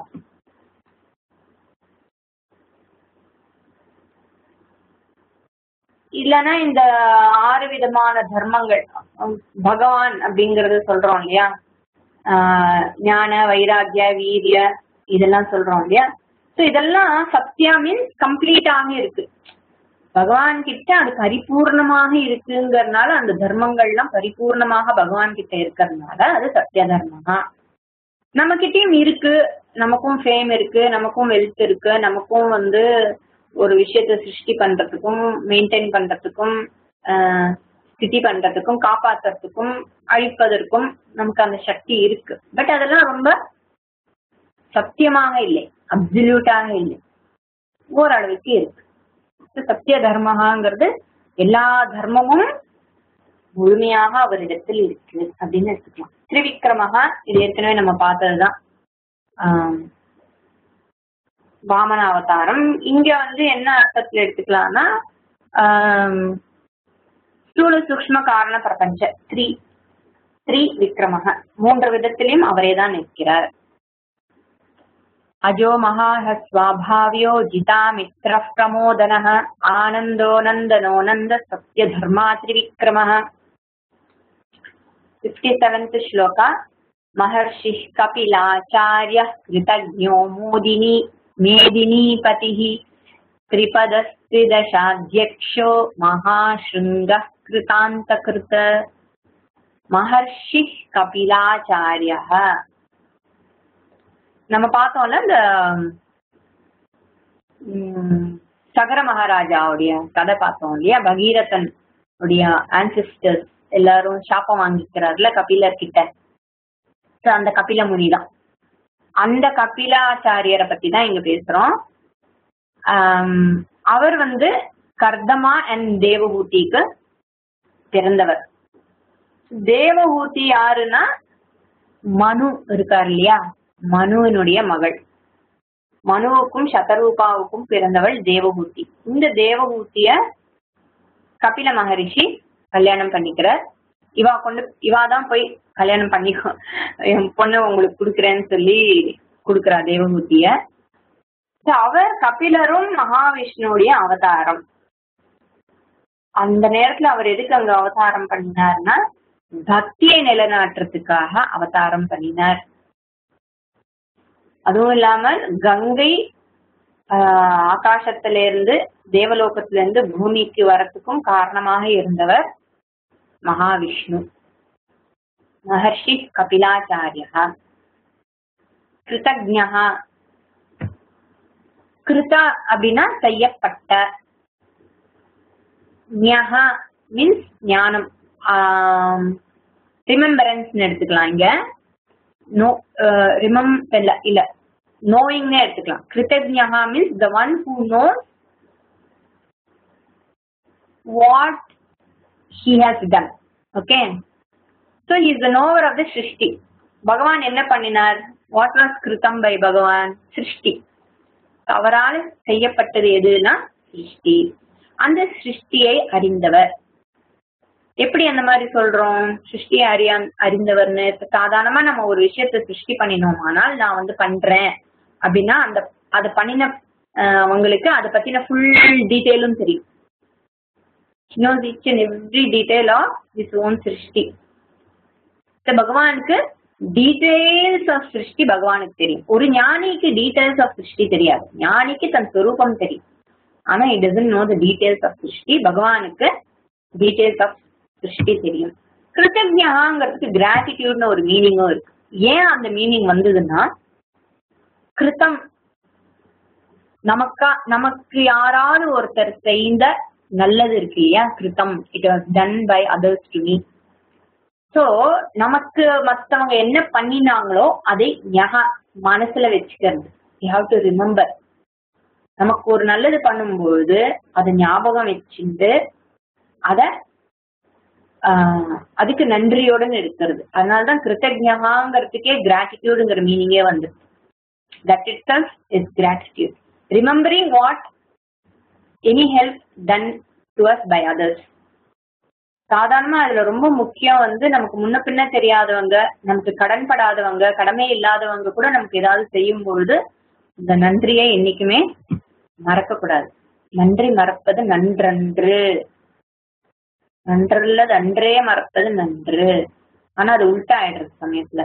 [SPEAKER 1] இல்லைன்னா இந்த ஆறு விதமான தர்மங்கள் உம், பகவான் அப்படிங்கறது சொல்றோம் இல்லையா ஆஹ் ஞான வைராகிய வீரிய இதெல்லாம் சொல்றோம் இல்லையா சோ இதெல்லாம் சத்யா மீன்ஸ் கம்ப்ளீட்டாக இருக்கு பகவான் கிட்ட அது பரிபூர்ணமாக இருக்குங்கிறதுனால அந்த தர்மங்கள்லாம் பரிபூர்ணமாக பகவான் கிட்ட இருக்கிறதுனால அது சத்திய தர்மமா நம்ம கிட்டயும் இருக்கு நமக்கும் ஃபேம் இருக்கு நமக்கும் வெல்த் இருக்கு நமக்கும் வந்து ஒரு விஷயத்தை சிருஷ்டி பண்றதுக்கும் மெயின்டைன் பண்றதுக்கும் ஆஹ், ஸ்திதி பண்றதுக்கும் காப்பாத்துறதுக்கும் அழிப்பதற்கும் நமக்கு அந்த சக்தி இருக்கு பட் அதெல்லாம் ரொம்ப சத்தியமாக இல்லை அப்சல்யூட்டாக இல்லை ஓரளவுக்கு இருக்கு சத்திய தர்மகாங்கிறது எல்லா தர்மமும் முழுமையாக அவரிடத்தில் இருக்கு அப்படின்னு எடுத்துக்கலாம் திரிவிக்ரமகா இது ஏற்கனவே நம்ம பார்த்ததுதான் ஆஹ் வாமன அவதாரம் இங்க வந்து என்ன அர்த்தத்துல எடுத்துக்கலாம்னா ஆஹ் ஸ்தூல சூக்ஷ்ம காரண பிரபஞ்ச த்ரீ த்ரீ விக்ரமக மூன்று விதத்திலையும் அவரே தான் நிற்கிறார் अजो महाः स्वाभाव्यो जितामित्रः प्रमोदनः आनन्दो नन्दनो नन्द सत्यधर्मा त्रिविक्रमः फिफ्टि सेवेन्त् श्लोक महर्षिः कपिलाचार्यः कृतज्ञो मोदिनी मेदिनीपतिः त्रिपदस्त्रिदशाध्यक्षो महाशृङ्गः कृतान्तकृत महर्षिः कपिलाचार्यः நம்ம பார்த்தோம்ல இந்த உம், சகர மகாராஜாவுடைய கதை பார்த்தோம் இல்லையா பகீரதன் உடைய ஆன்சிஸ்டர்ஸ் எல்லாரும் சாப்பம் வாங்கிக்கிறார்ல கபிலர் கிட்ட So, அந்த கபில முனி தான் அந்த கபிலாச்சாரியரை பத்தி தான் இங்க பேசுறோம் ஆம், அவர் வந்து கர்தமா அண்ட் தேவபூதிக்கு பிறந்தவர் தேவபூதி யாருன்னா மனு இருக்கார் இல்லையா மனுவினுடைய மகள் மனுவுக்கும் சதரூபாவுக்கும் பிறந்தவள் தேவபூதி இந்த தேவபூதிய கபில மகரிஷி கல்யாணம் பண்ணிக்கிறார் இவா கொண்டு இவா தான் போய் கல்யாணம் பண்ணிக்கோ என் பொண்ணு உங்களுக்கு கொடுக்குறேன்னு சொல்லி கொடுக்குறா தேவபூதிய So, அவர் கபிலரும் மகாவிஷ்ணுவுடைய அவதாரம் அந்த நேரத்துல அவர் எதுக்கு அங்க அவதாரம் பண்ணினார்னா பக்தியை நிலைநாட்டுறதுக்காக அவதாரம் பண்ணினார் அதுவும் இல்லாமல் கங்கை ஆஹ், ஆகாசத்துல இருந்து தேவலோகத்துல இருந்து பூமிக்கு வரத்துக்கும் காரணமாக இருந்தவர் மகாவிஷ்ணு மகர்ஷி கபிலாச்சாரியா கிருதஜா கிருத அப்படின்னா செய்யப்பட்ட ஞஹா மீன்ஸ் ஞானம் ரிமெம்பரன்ஸ் எடுத்துக்கலாம் இங்க நோ ரிமம் இல்ல இல்ல நோயிங்னே எடுத்துக்கலாம் கிருத்தஜா means the one who knows what he has done okay so is the knower of the சிருஷ்டி பகவான் என்ன பண்ணினார் வாட் வாஸ் கிருத்தம் பை பகவான் சிருஷ்டி அவரால் செய்யப்பட்டது எதுனா சிருஷ்டி அந்த சிருஷ்டியை அறிந்தவர் எப்படி அந்த மாதிரி சொல்றோம் சிருஷ்டியை அறியா அறிந்தவர்னு இப்ப சாதாரணமா நம்ம ஒரு விஷயத்த சிருஷ்டி பண்ணினோமானால் நான் வந்து பண்றேன் அப்படின்னா அந்த அதை பண்ணின ஆஹ், அவங்களுக்கு அதை பத்தின ஃபுல் டீட்டெயிலும் தெரியும் knows each and every detail of his own சிருஷ்டி So, பகவானுக்கு டீடைல்ஸ் ஆஃப் சிருஷ்டி பகவானுக்கு தெரியும் ஒரு ஞானிக்கு டீடைல்ஸ் ஆஃப் சிருஷ்டி தெரியாது ஞானிக்கு தன் சொரூபம் தெரியும் ஆனா it doesn't know the details of சிருஷ்டி பகவானுக்கு டீடைல்ஸ் ஆஃப் சிருஷ்டி தெரியும் கிருத்தஜாங்கிறதுக்கு கிராட்டிடியூட்னு ஒரு மீனிங்கும் இருக்கு ஏன் அந்த மீனிங் வந்ததுன்னா கிருத்தம் நமக்கா நமக்கு யாராவது ஒருத்தர் செய்த நல்லது இருக்கு இல்லையா கிருத்தம் it was done by others to me so நமக்கு மத்தவங்க என்ன பண்ணினாங்களோ அதை ஞகா மனசுல வச்சுக்கிறது யூ ஹாவ் டு ரிமெம்பர் நமக்கு ஒரு நல்லது பண்ணும்போது அதை ஞாபகம் வச்சுட்டு அத ஆஹ், அதுக்கு நன்றியோடன் இருக்கிறது அதனாலதான் கிருத்தஜகாங்கிறதுக்கே கிராட்டிடியூடுங்கிற மீனிங்கே வந்து that itself is gratitude remembering what any help done to us by others சாதாரணமா அதுல ரொம்ப முக்கியம் வந்து நமக்கு முன்ன பின்ன தெரியாதவங்க நமக்கு கடன் படாதவங்க கடமை இல்லாதவங்க கூட நமக்கு ஏதாவது செய்யும் பொழுது இந்த நன்றியை என்னைக்குமே மறக்க கூடாது நன்றி மறப்பது நன்றன்று நன்றல்லது அன்றே மறப்பது நன்று ஆனா அது உல்டா ஆயிடுறது சமயத்துல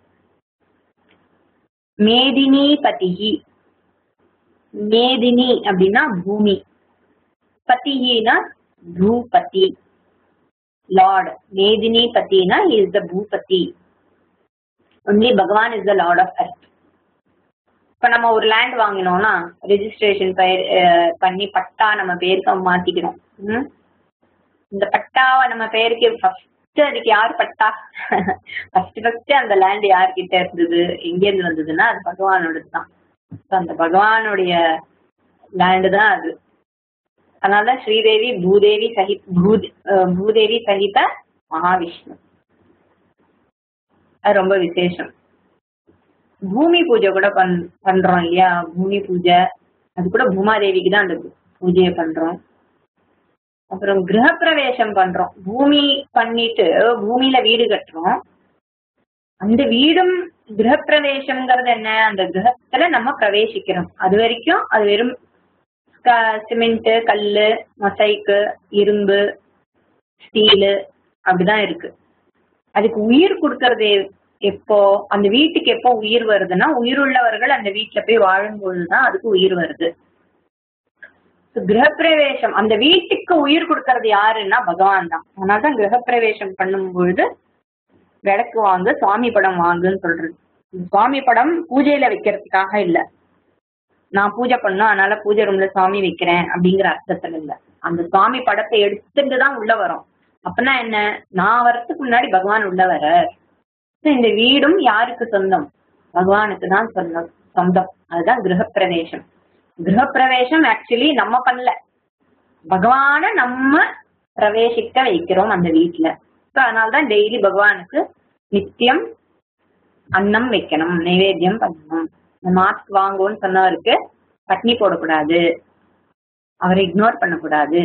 [SPEAKER 1] மேதினி பதிகி மேதினி அப்படின்னா பூமி பதிகினா பூபதி லார்ட் மேதினி பத்தினா இஸ் த பூபதி only Bhagavan is the lord of earth இப்ப நம்ம ஒரு லேண்ட் வாங்கினோம்னா ரெஜிஸ்ட்ரேஷன் பயிர் அஹ், பண்ணி பட்டா நம்ம பேருக்கு மாத்திக்கிறோம் ம்? இந்த பட்டாவை நம்ம பேருக்கு ஃபர்ஸ்ட் அதுக்கு யார் பட்டா ஃபர்ஸ்ட் ஃபர்ஸ்ட் அந்த லேண்ட் யார்கிட்ட இருந்தது எங்க இருந்து வந்ததுன்னா அது பகவானோடது தான் So, அந்த பகவானுடைய லேண்டு தான் அது அதனால ஸ்ரீதேவி பூதேவி சகி பூத் அஹ் பூதேவி சகித மகாவிஷ்ணு அது ரொம்ப விசேஷம் பூமி பூஜை கூட பண் பண்றோம் இல்லையா பூமி பூஜை அது கூட பூமாதேவிக்கு தான் அந்த பூஜையை பண்றோம் அப்புறம் கிரகப்பிரவேசம் பண்றோம் பூமி பண்ணிட்டு பூமியில வீடு கட்டுறோம் அந்த வீடும் கிரகப்பிரவேசம்ங்கிறது என்ன அந்த கிரகத்துல நம்ம பிரவேசிக்கிறோம் அது வரைக்கும் அது வெறும் சிமெண்ட் கல்லு மொசைக்கு இரும்பு ஸ்டீலு அப்படிதான் இருக்கு அதுக்கு உயிர் கொடுக்கறது எப்போ அந்த வீட்டுக்கு எப்போ உயிர் வருதுன்னா உயிருள்ளவர்கள் அந்த வீட்டுல போய் வாழும்பொழுதுதான் அதுக்கு உயிர் வருது So, கிரகப்பிரவேசம் அந்த வீட்டுக்கு உயிர் கொடுக்கறது யாருன்னா பகவான் தான் அதனாலதான் கிரகப்பிரவேசம் பண்ணும் பொழுது விளக்கு வாங்கு சுவாமி படம் வாங்குன்னு சொல்றது இந்த சுவாமி படம் பூஜையில வைக்கிறதுக்காக இல்ல நான் பூஜை பண்ணோம் அதனால பூஜை ரூம்ல சுவாமி வைக்கிறேன் அப்படிங்கிற அர்த்தத்துல இல்ல அந்த சுவாமி படத்தை எடுத்துட்டு தான் உள்ள வரோம் அப்பனா என்ன நான் வர்றதுக்கு முன்னாடி பகவான் உள்ள வர இந்த வீடும் யாருக்கு சொந்தம் பகவானுக்கு தான் சொந்தம் சொந்தம் அதுதான் கிரகப்பிரவேசம் கிரகப்பிரவேசம் ஆக்சுவலி நம்ம பண்ணல பகவான நம்ம பிரவேசிக்க வைக்கிறோம் அந்த வீட்டுல ஸோ அதனாலதான் டெய்லி பகவானுக்கு நித்தியம் அன்னம் வைக்கணும் நைவேத்தியம் பண்ணணும் இந்த மாஸ்க் வாங்குவோன்னு சொன்னவருக்கு பட்னி போடக்கூடாது அவரை இக்னோர் பண்ணக்கூடாது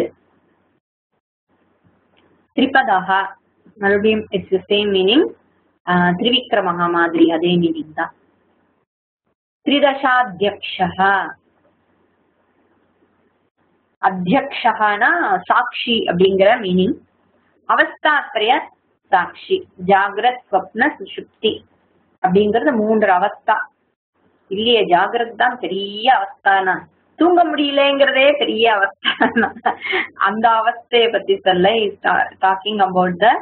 [SPEAKER 1] திரிபதா மறுபடியும் இட்ஸ் சேம் மீனிங் திரிவிக்ரமஹா மாதிரி அதே மீனிங் தான் திரிதசாத்தியக்ஷா அத்தியக்ஷனா சாட்சி அப்படிங்கிற மீனிங் அவஸ்தாத்ரய சாட்சி ஜாகிரத் ஸ்வப்ன சுஷுப்தி அப்படிங்கறது மூன்று அவஸ்தா இல்லையே ஜாகிரத் தான் பெரிய அவஸ்தானா தூங்க முடியலங்கிறதே பெரிய அவஸ்தானா அந்த அவஸ்தையை பத்தி சொல்ல டாக்கிங் அபவுட் த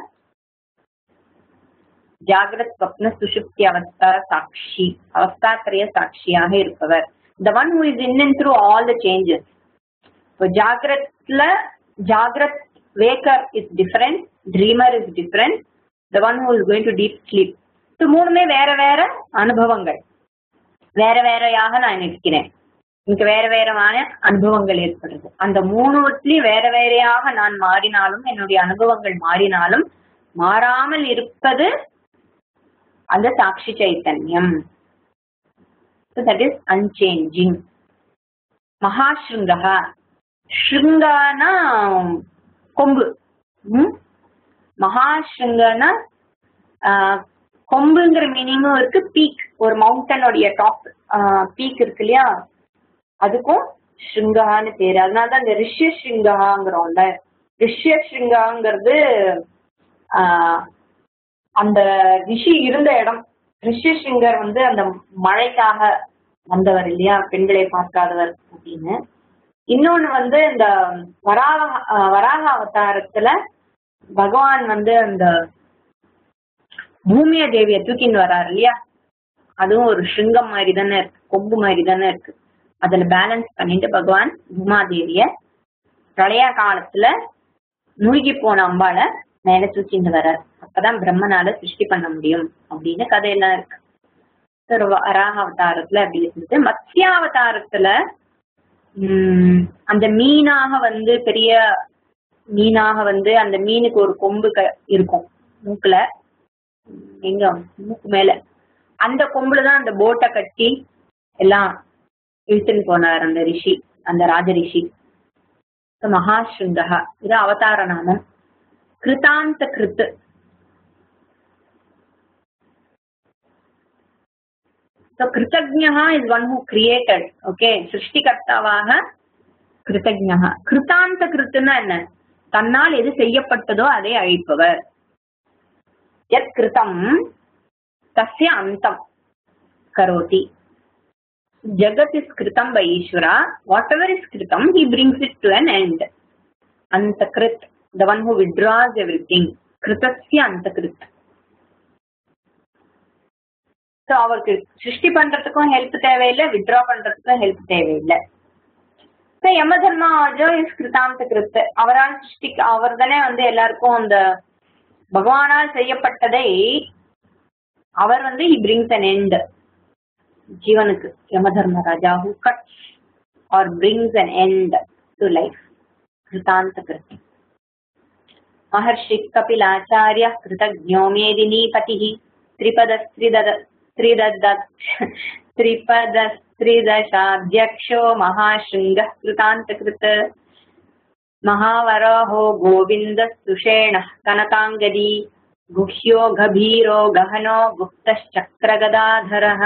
[SPEAKER 1] ஜாகிரத் ஸ்வப்ன சுஷுப்தி அவஸ்தா சாட்சி அவஸ்தாத்திரைய சாட்சியாக இருப்பவர் the one who is in and through all the changes இப்போ ஜாகிரத்ல ஜாகிரத் waker is different dreamer is different the one who is going to deep sleep so மூணுமே வேற வேற அனுபவங்கள் வேற வேறையாக நான் நிற்கிறேன் எனக்கு வேற வேறமான அனுபவங்கள் ஏற்படுது அந்த மூணுவற்றிலையும் வேற வேறையாக நான் மாறினாலும் என்னுடைய அனுபவங்கள் மாறினாலும் மாறாமல் இருப்பது அந்த சாட்சி சைத்தன்யம் தட் இஸ் அன்சேஞ்சிங் மகாஸ்ருங்கா ஸ்ருங்கானா கொம்பு ம்? மகாஸ்ருங்கனா ஆஹ், கொம்புங்கிற மீனிங்கும் இருக்கு பீக் ஒரு மவுண்டனுடைய டாப் பீக் இருக்கு இல்லையா அதுக்கும் ஸ்ருங்கான்னு பேரு அதனாலதான் இந்த ரிஷ்ய ஸ்ருங்காங்கிறோம்ல ரிஷ்ய ஸ்ருங்காங்கிறது ஆஹ், அந்த ரிஷி இருந்த இடம் ரிஷிசிங்கர் வந்து அந்த மழைக்காக வந்தவர் இல்லையா பெண்களை பார்க்காதவர் அப்படின்னு இன்னொன்னு வந்து இந்த வராக ஆஹ் வராக அவதாரத்துல பகவான் வந்து அந்த பூமிய தேவிய தூக்கின்னு வராரு இல்லையா அதுவும் ஒரு சிங்கம் மாதிரி தானே இருக்கு கொம்பு மாதிரி தானே இருக்கு அதுல பேலன்ஸ் பண்ணிட்டு பகவான் பூமாதேவிய பிரளய காலத்துல மூழ்கி போன அம்பாள மேல தூக்கிட்டு வர்றார் அப்பதான் பிரம்மனால சிருஷ்டி பண்ண முடியும் அப்படின்னு கதையெல்லாம் இருக்கு ஒரு வராக அவதாரத்துல அப்படி இருந்துட்டு மத்ஸ்யாவதாரத்துல உம் அந்த மீனாக வந்து பெரிய மீனாக வந்து அந்த மீனுக்கு ஒரு கொம்பு க இருக்கும் மூக்குல உம் எங்க மூக்கு மேல அந்த கொம்புல தான் அந்த போட்டை கட்டி எல்லாம் இழுத்துன்னு போனார் அந்த ரிஷி அந்த ராஜ ரிஷி மகாஸ்ருங்கா இது அவதார நாமம் கிருதாந்த கிருத்து So, கிருத்தஜ்ஞா is one who created okay சிருஷ்டிகர்த்தாவாக கிருத்தஜ்ஞா கிருத்தாந்த கிருத்துன்னா என்ன தன்னால் எது செய்யப்பட்டதோ அதை அழிப்பவர் எத் கிருதம் தஸ்ய அந்தம் கரோதி ஜகத் இஸ் கிருதம் by Ishwara whatever is கிருதம் he brings it to an end அந்த கிருத் the one who withdraws everything கிருதஸ்ய அந்த கிருத் ஸோ அவருக்கு சிருஷ்டி பண்றதுக்கும் ஹெல்ப் தேவையில்லை வித்ரா பண்றதுக்கும் ஹெல்ப் தேவையில்லை ஸோ யம தர்மாஜோ இஸ் கிருதாந்த கிருத்து அவரால் சிருஷ்டிக்க அவர் தானே வந்து எல்லாருக்கும் அந்த பகவானால் செய்யப்பட்டதை அவர் வந்து ஹி பிரிங்ஸ் அன் எண்ட் ஜீவனுக்கு Yama Dharmaraja who cuts or brings an end to life கிருதாந்த கிருத்து महर्षि कपिलाचार्य कृतज्ञो मेदिनी पतिः त्रिपदस्त्रिदद त्रिदद् त्रिपदस्त्रिदशाध्यक्षो महाशृङ्गः कृतान्तकृत् महावराहो गोविन्दस्तुषेणः कनकाङ्गदी गुह्यो गभीरो गहनो गुप्तश्चक्रगदाधरः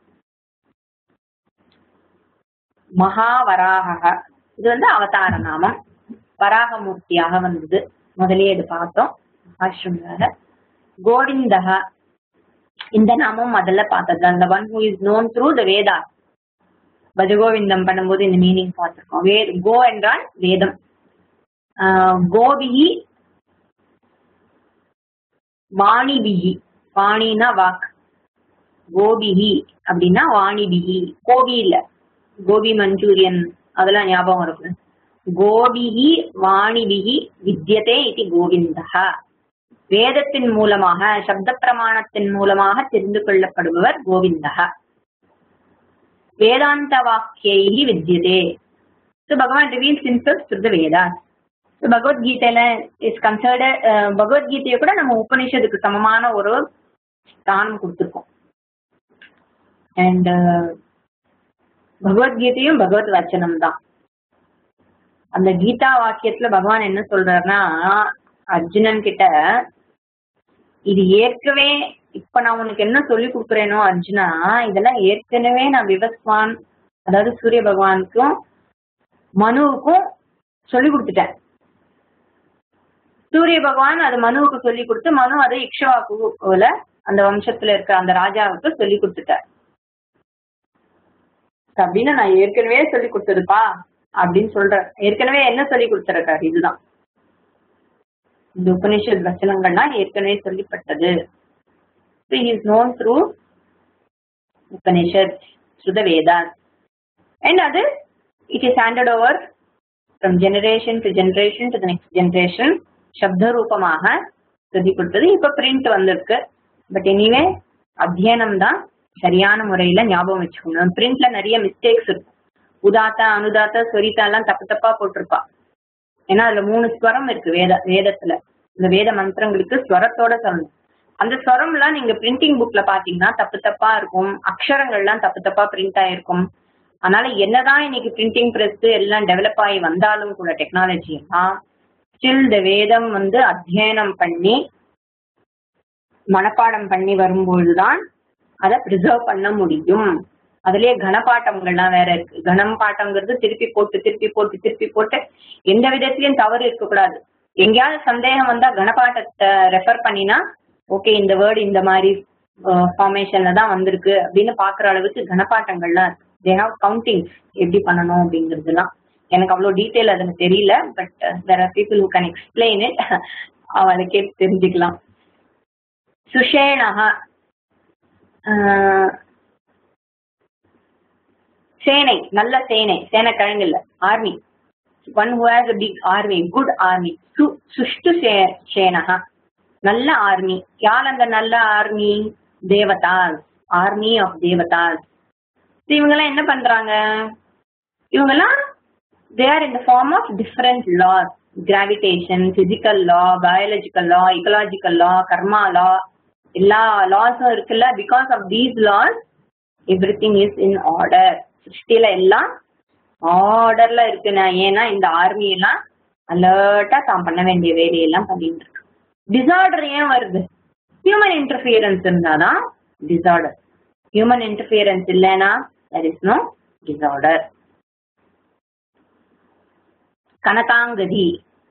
[SPEAKER 1] மகாவராக இது வந்து அவதார நாமம் வராகமூர்த்தியாக வந்தது முதலே இது பார்த்தோம் மகாஸ்ருங்கர கோவிந்தக இந்த நாமம் முதல்ல பார்த்தது அந்த one who is known through the Veda Bhajagovindam பண்ணும்போது இந்த மீனிங் பார்த்திருக்கோம் வே கோ என்றால் வேதம் ஆஹ் கோபிகி வாணிபிகி வாணினா வாக் கோபிகி அப்படின்னா வாணிபிகி கோபி இல்ல கோபி மஞ்சூரியன் அதெல்லாம் ஞாபகம் இருக்கு கோபிகி வாணிபிகி வித்யதே இது கோவிந்தா வேதத்தின் மூலமாக சப்த பிரமாணத்தின் மூலமாக தெரிந்து கொள்ளப்படுபவர் கோவிந்தா வேதாந்த வாக்கியை வித்யதே so Bhagavan reveals himself through the Vedas so பகவத்கீதையில இஸ் கன்சர்டு பகவத்கீதையை கூட நம்ம உபனிஷத்துக்கு சமமான ஒரு ஸ்தானம் கொடுத்துருக்கோம் அண்ட் பகவத்கீதையும் பகவத் வச்சனம் தான் அந்த கீதா வாக்கியத்துல பகவான் என்ன சொல்றாருன்னா அர்ஜுனன் கிட்ட இது ஏற்கனவே இப்ப நான் உனக்கு என்ன சொல்லி கொடுக்குறேனோ அர்ஜுனா இதெல்லாம் ஏற்கனவே நான் விவஸ்வான் அதாவது சூரிய பகவானுக்கும் மனுவுக்கும் சொல்லி கொடுத்துட்டேன் சூரிய பகவான் அது மனுவுக்கு சொல்லி கொடுத்து மனு அதை இக்ஷவாக்குல அந்த வம்சத்துல இருக்க அந்த ராஜாவுக்கு சொல்லி கொடுத்துட்டார் அப்படின்னு நான் ஏற்கனவே சொல்லி கொடுத்ததுப்பா அப்படின்னு சொல்றேன் ஏற்கனவே என்ன சொல்லி கொடுத்துருக்காரு இதுதான் இந்த உபனிஷத் வச்சனங்கள்லாம் ஏற்கனவே சொல்லிப்பட்டது இஸ் நோன் த்ரூ உபனிஷத் ஸ்ருத வேதாஸ் அண்ட் அது it is handed over from generation to generation to next generation சப்த ரூபமாக சொல்லி கொடுத்தது இப்ப பிரிண்ட் வந்திருக்கு பட் எனிவே அத்தியனம் தான் சரியான முறையில ஞாபகம் வச்சுக்கணும் பிரிண்ட்ல நிறைய மிஸ்டேக்ஸ் இருக்கும் உதாத்தா அனுதாத்தா ஸ்வரிதா எல்லாம் தப்பு தப்பா போட்டிருப்பா ஏன்னா அதுல மூணு ஸ்வரம் இருக்கு வேத வேதத்துல இந்த வேத மந்திரங்களுக்கு ஸ்வரத்தோட சொல்லணும் அந்த ஸ்வரம்லாம் நீங்க பிரிண்டிங் புக்ல பாத்தீங்கன்னா தப்பு தப்பா இருக்கும் அக்ஷரங்கள்லாம் தப்பு தப்பா பிரிண்ட் ஆயிருக்கும் அதனால என்னதான் இன்னைக்கு பிரிண்டிங் பிரஸ் எல்லாம் டெவலப் ஆகி வந்தாலும் கூட டெக்னாலஜி எல்லாம் ஸ்டில் இந்த வேதம் வந்து அத்தியனம் பண்ணி மனப்பாடம் பண்ணி வரும்பொழுதுதான் அதை ப்ரிசர்வ் பண்ண முடியும் அதுலயே கணப்பாட்டங்கள்லாம் வேற இருக்கு கணம் பாட்டம்ங்கிறது திருப்பி போட்டு திருப்பி போட்டு திருப்பி போட்டு எந்த விதத்திலயும் தவறு இருக்கக்கூடாது எங்கேயாவது சந்தேகம் வந்தா கணப்பாட்டத்தை ரெஃபர் பண்ணினா ஓகே இந்த வேர்டு இந்த மாதிரி ஃபார்மேஷன்ல தான் வந்திருக்கு அப்படின்னு பாக்குற அளவுக்கு கணப்பாட்டங்கள்லாம் இருக்கு தே ஹாவ் கவுண்டிங் எப்படி பண்ணணும் அப்படிங்கிறதுலாம் எனக்கு அவ்வளோ டீட்டெயில் அதுல தெரியல பட் வேற people who can explain it அவளை கேட்டு தெரிஞ்சுக்கலாம் சுஷேணக சேனை நல்ல சேனை சேனை கிழங்கு இல்ல army one who has a big army good army சு சுஷ்டு சே சேனக நல்ல ஆர்மி யார் அந்த நல்ல army devatas army of devatas இவங்கெல்லாம் என்ன பண்றாங்க இவங்கெல்லாம் they are in the form of different laws gravitation physical law biological law ecological law karma law எல்லா லாஸும் இருக்குல்ல because of these laws everything is in order சிருஷ்டில எல்லாம் ஆர்டர்ல இருக்கு நான் ஏன்னா இந்த ஆர்மி எல்லாம் அலர்ட்டா தான் பண்ண வேண்டிய வேலையெல்லாம் பண்ணிட்டு இருக்கு டிசார்டர் ஏன் வருது ஹியூமன் இன்டர்ஃபியரன்ஸ் இருந்தாதான் டிசார்டர் ஹியூமன் இன்டர்ஃபியரன்ஸ் இல்லைன்னா there இஸ் நோ டிசார்டர் கனகாங்கதி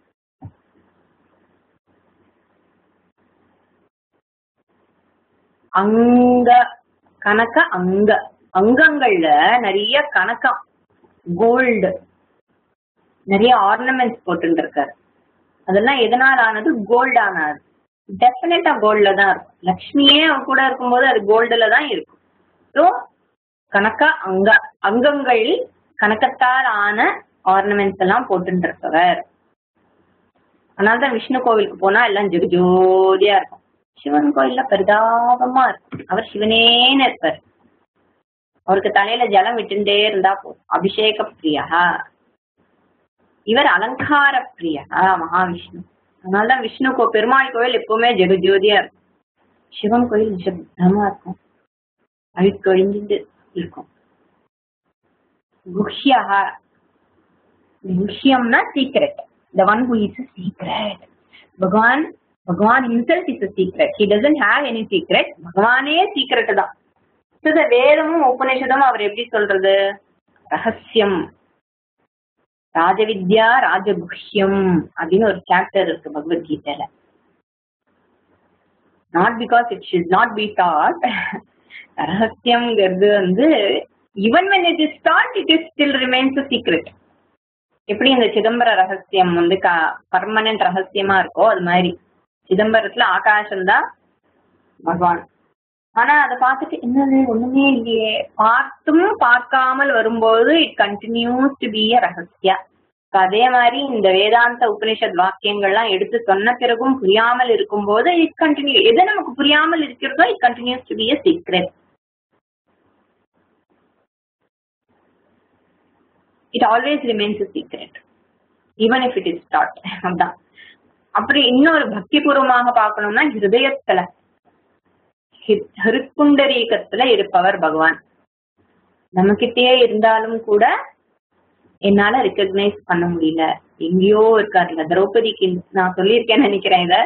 [SPEAKER 1] அங்க கணக்க அங்க அங்கங்கள்ல நிறைய கணக்கம் கோல்டு நிறைய ஆர்னமெண்ட்ஸ் போட்டு இருக்காரு அதெல்லாம் எதனால ஆனது கோல்டு ஆனது டெஃபினட்டா கோல்ட்ல தான் இருக்கும் லக்ஷ்மியே அவ கூட இருக்கும்போது அது கோல்டுல தான் இருக்கும் ஸோ கணக்கா அங்க அங்கங்கள் கணக்கத்தால் ஆன ஆர்னமெண்ட்ஸ் எல்லாம் போட்டு இருக்கவர் அதனாலதான் விஷ்ணு கோவிலுக்கு போனா எல்லாம் ஜோதி ஜோதியா இருக்கும் சிவன் கோயில்ல பரிதாபமா இருக்கும் அவர் சிவனேன்னு இருப்பார் அவருக்கு தலையில ஜலம் விட்டுட்டே இருந்தா போதும் அபிஷேக பிரியா இவர் அலங்கார பிரியா மகாவிஷ்ணு அதனாலதான் விஷ்ணு கோ பெருமாள் கோயில் எப்பவுமே ஜெக ஜோதியா இருக்கும் சிவன் கோயில் நிசப்தமா இருக்கும் அழுக்கொழிஞ்சிட்டு இருக்கும் குஹ்யா குஹ்யம்னா secret the one who is secret Bhagavan Bhagavan himself is a secret he doesn't have any secret பகவானே சீக்ரெட் தான் So, இந்த வேதமும் உபநிஷதமும் அவர் எப்படி சொல்றது ரகசியம் ராஜவித்யா ராஜகுஹ்யம் அப்படின்னு ஒரு சாப்டர் இருக்கு பகவத்கீதையில not because it should not be that ரகசியம்ங்கிறது வந்து even when it is that it is still remains a secret எப்படி இந்த சிதம்பர ரகசியம் வந்து பர்மனன்ட் ரகசியமா இருக்கோ அது மாதிரி சிதம்பரத்துல ஆகாசம் தான் பகவான் ஆனா அதை பார்த்துட்டு என்னது ஒண்ணுமே இல்லையே பார்த்தும் பார்க்காமல் வரும்போது it continues to be a ரகசியா அதே மாதிரி இந்த வேதாந்த உபனிஷத் வாக்கியங்கள்லாம் எடுத்து சொன்ன பிறகும் புரியாமல் இருக்கும்போது இட் கண்டினியூ எது நமக்கு புரியாமல் இருக்கிறதோ it continues to be a secret it always remains a secret even if it is start அதான் அப்படி இன்னொரு பக்தி பூர்வமாக பார்க்கணும்னா ஹிருதயத்துல ஹிருக்குண்டரீகத்துல இருப்பவர் பகவான் நம்மகிட்டயே இருந்தாலும் கூட என்னால ரெக்கக்னைஸ் பண்ண முடியல எங்கேயோ இருக்காருல திரௌபதிக்கு நான் சொல்லியிருக்கேன்னு நினைக்கிறேன் இத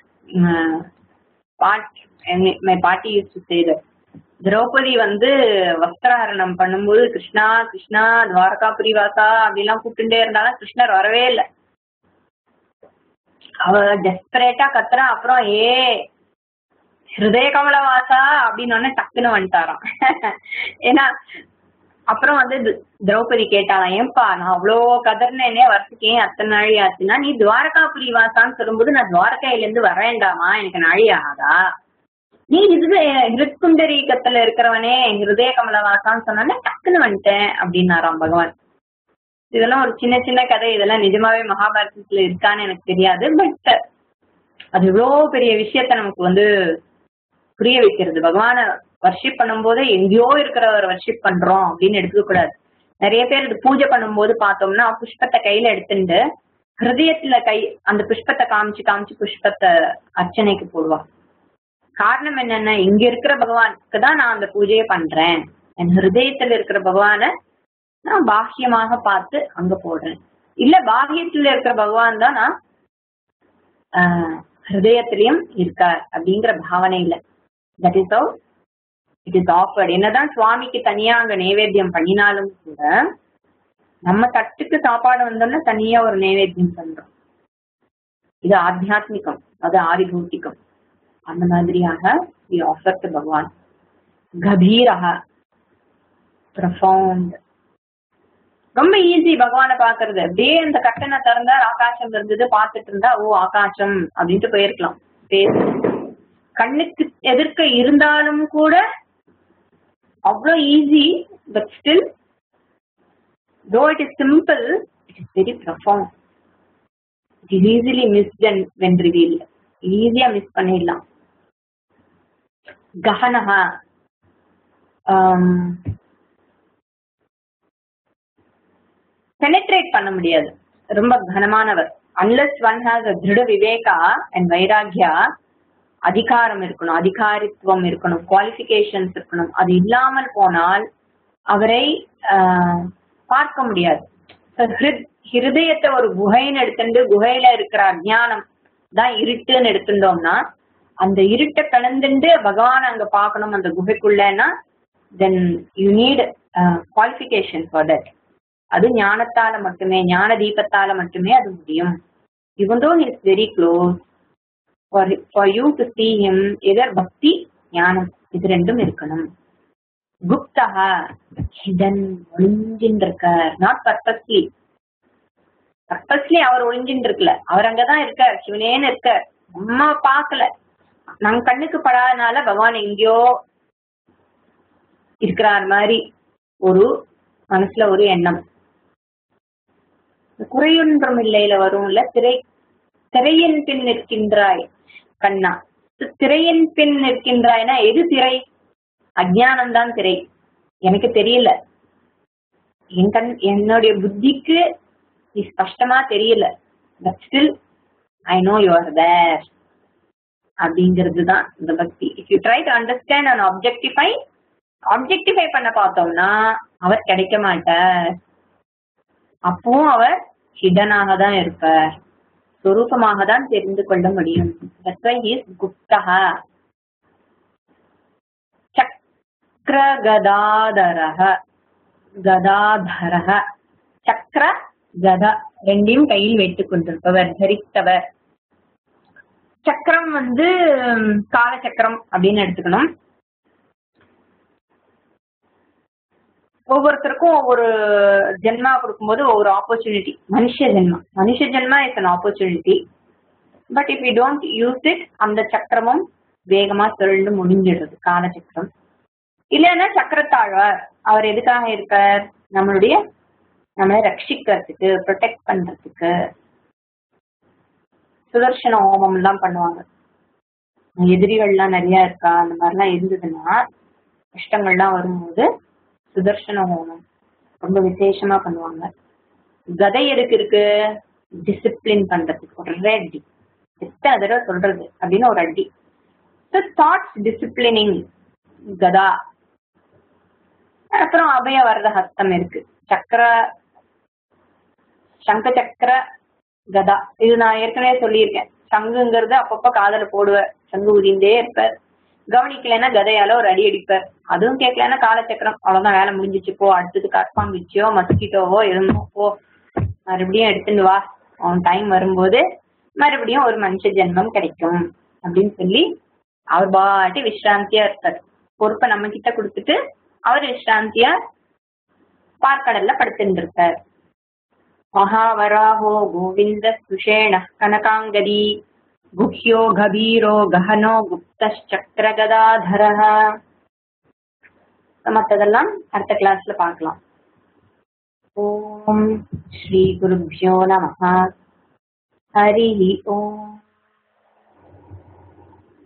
[SPEAKER 1] பாட்டி பாட்டி யூஸ் செய்த திரௌபதி வந்து வஸ்திரஹரணம் பண்ணும்போது கிருஷ்ணா கிருஷ்ணா துவாரகா புரிவாசா அப்படிலாம் கூப்பிட்டுட்டே இருந்தாலும் கிருஷ்ணர் வரவே இல்லை அவ டெஸ்பரேட்டா கத்துறா அப்புறம் ஏ ஹிருதய கமலவாசா அப்படின்னு டக்குன்னு வந்துட்டாராம் ஏன்னா அப்புறம் வந்து தி- திரௌபதி கேட்டாலாம் ஏன்பா நான் அவ்வளோ கதர்னேனே வருஷத்துக்கு ஏன் அத்தனை நாழி ஆச்சுன்னா நீ துவாரகாபுரி வாசான்னு சொல்லும்போது நான் துவாரகையில இருந்து வரேண்டாமா எனக்கு நாழி ஆகாதா நீ இது ஹிருத்குண்டரீகத்துல இருக்கிறவனே ஹிருதய கமலவாசான்னு சொன்னானே டக்குன்னு வந்துட்டேன் அப்படின்னாராம் பகவான் இதெல்லாம் ஒரு சின்ன சின்ன கதை இதெல்லாம் நிஜமாவே மகாபாரதத்துல இருக்கான்னு எனக்கு தெரியாது பட் அது இவ்வளோ பெரிய விஷயத்த நமக்கு வந்து புரிய வைக்கிறது பகவானை வர்ஷிப் பண்ணும்போது எங்கேயோ இருக்கிறவர் வர்ஷிப் பண்றோம் அப்படின்னு எடுத்துக்க கூடாது நிறைய பேர் இது பூஜை பண்ணும்போது பார்த்தோம்னா புஷ்பத்தை கையில எடுத்துட்டு ஹிருதயத்துல கை அந்த புஷ்பத்தை காமிச்சு காமிச்சு புஷ்பத்தை அர்ச்சனைக்கு போடுவாங்க காரணம் என்னன்னா இங்க இருக்கிற பகவானுக்கு தான் நான் அந்த பூஜையை பண்றேன் என் ஹிருதயத்துல இருக்கிற பகவானை நான் பாஹ்யமாக பார்த்து அங்க போடுறேன் இல்ல பாஹ்யத்துல இருக்கிற பகவான் தான் நான் ஆஹ், ஹிருதயத்திலயும் இருக்கார் அப்படிங்கிற பாவனையில that is how it is offered என்னதான் சுவாமிக்கு தனியா அங்க நைவேத்தியம் பண்ணினாலும் கூட நம்ம தட்டுக்கு சாப்பாடு வந்தோம்னா தனியா ஒரு நைவேத்தியம் பண்றோம் இது ஆத்தியாத்மிகம் அது ஆதிபூத்திகம் அந்த மாதிரியாக வி ஆஃபர் டு பகவான் கபீரக ப்ரொஃபவுண்ட் ரொம்ப ஈஸி பகவானை பாக்குறது அப்படியே அந்த கட்டணை திறந்தா ஆகாசம் இருந்தது பார்த்துட்டு இருந்தா ஓ ஆகாசம் அப்படின்ட்டு போயிருக்கலாம் பேசு கண்ணுக்கு எதிர்க்க இருந்தாலும் கூட அவ்வளோ easy but still though it is simple it is very profound it is easily missed and when reveal ஈஸியா மிஸ் பண்ணிடலாம் கஹனஹா பெனட்ரேட் பண்ண முடியாது ரொம்ப கனமானவர் அன்லஸ் ஒன் ஹாஸ் அ திருட விவேகா அண்ட் வைராகியா அதிகாரம் இருக்கணும் அதிகாரித்துவம் இருக்கணும் குவாலிஃபிகேஷன்ஸ் இருக்கணும் அது இல்லாமல் போனால் அவரை ஆஹ், பார்க்க முடியாது So, ஹிருத்- ஹிருதயத்தை ஒரு குகைன்னு எடுத்துட்டு குகையில இருக்கிற அஜ்ஞானம் தான் இருட்டுன்னு எடுத்துட்டோம்னா அந்த இருட்டை கலந்துண்டு பகவான் அங்க பார்க்கணும் அந்த குகைக்குள்ளன்னா then you need qualification for that அது ஞானத்தால மட்டுமே ஞான தீபத்தால மட்டுமே அது முடியும் even though he is very close for for you to see him either பக்தி ஞானம் இது ரெண்டும் இருக்கணும் குப்தஹா ஹிடன் ஒளிஞ்சின்னு இருக்கார் நாட் பர்பஸ்லி பர்பஸ்லி அவர் ஒளிஞ்சின்னு இருக்கல அவர் அங்கதான் இருக்கார் சிவனேன்னு இருக்கார் நம்ம பார்க்கல நம் கண்ணுக்கு படாதனால பகவான் எங்கேயோ இருக்கிறார் மாதிரி ஒரு மனசுல ஒரு எண்ணம் இந்த குறையொன்றும் இல்லையில வரும்ல திரை திரையின் பின் நிற்கின்றாய் கண்ணா தி- திரையின் பின் நிற்கின்றாய்னா எது திரை அஜ்ஞானம் தான் திரை எனக்கு தெரியல என் கண் என்னுடைய புத்திக்கு இது ஸ்பஷ்டமா தெரியல but still I know you are there அப்படிங்கிறது தான் இந்த பக்தி if you try to understand and objectify objectify பண்ண பார்த்தோம்னா அவர் கிடைக்க மாட்டார் அப்பவும் அவர் ஹிடனாக தான் இருப்பார் சொரூபமாக தான் தெரிந்து கொள்ள முடியும் That's why he is குப்தஹா சக்கர கதாதரக கதாதரக சக்கர கதா ரெண்டையும் கையில் வைத்துக் கொண்டிருப்பவர் தரித்தவர் சக்கரம் வந்து ம், கால சக்கரம் அப்படின்னு எடுத்துக்கணும் ஒவ்வொருத்தருக்கும் ஒவ்வொரு ஜென்மா கொடுக்கும்போது ஒவ்வொரு ஆப்பர்ச்சுனிட்டி மனுஷ ஜென்மா மனுஷ ஜென்மா is an opportunity but if you don't use it அந்த சக்கரமும் வேகமா சுழண்டு முடிஞ்சிடுறது காலச்சக்கரம் இல்லைன்னா சக்கரத்தாழ்வார் அவர் எதுக்காக இருக்கார் நம்மளுடைய நம்மளை ரட்சிக்கிறதுக்கு ப்ரொடெக்ட் பண்றதுக்கு சுதர்சன ஹோமம் எல்லாம் பண்ணுவாங்க எதிரிகள்லாம் நிறைய இருக்கா அந்த மாதிரிலாம் இருந்ததுன்னா கஷ்டங்கள்லாம் வரும்போது சுதர்சன ஹோமம் ரொம்ப விசேஷமா பண்ணுவாங்க கதை எதுக்கு இருக்கு டிசிப்ளின் பண்றதுக்கு ஒரு அடி எத்தனை தடவை சொல்றது அப்படின்னு ஒரு அடி தாட்ஸ் டிசிப்ளினிங் கதா அப்புறம் அபய வரத ஹஸ்தம் இருக்கு சக்கர சங்க சக்கர கதா இது நான் ஏற்கனவே சொல்லியிருக்கேன் சங்குங்கிறது அப்பப்ப காதல போடுவார் சங்கு உதிந்தே இருப்பார் கவனிக்கலைன்னா கதையால ஒரு அடி அடிப்பார் அதுவும் கேட்கலன்னா காலச்சக்கரம் அவ்வளவுதான் வேலை முடிஞ்சிச்சு போ அடுத்தது கற்பாம்பிச்சியோ மஸ்கிட்டோவோ எதுமோ போ மறுபடியும் எடுத்துட்டு வா அவன் டைம் வரும்போது மறுபடியும் ஒரு மனுஷ ஜென்மம் கிடைக்கும் அப்படின்னு சொல்லி அவர் பாட்டி விஸ்ராந்தியா இருப்பார் பொறுப்பை நம்ம கிட்ட கொடுத்துட்டு அவர் விஸ்ராந்தியா பார்க்கடல்ல படுத்துட்டு இருக்கார் மகாவராஹோ கோவிந்த சுஷேண கனகாங்கதி குஹ்யோ கபீரோ கஹனோ குப்தச்சக்கர கதாதரஹ மற்றதெல்லாம் அடுத்த கிளாஸ்ல பார்க்கலாம் ஓம் ஸ்ரீ குருभ्यो நமः ஹரி ஓம்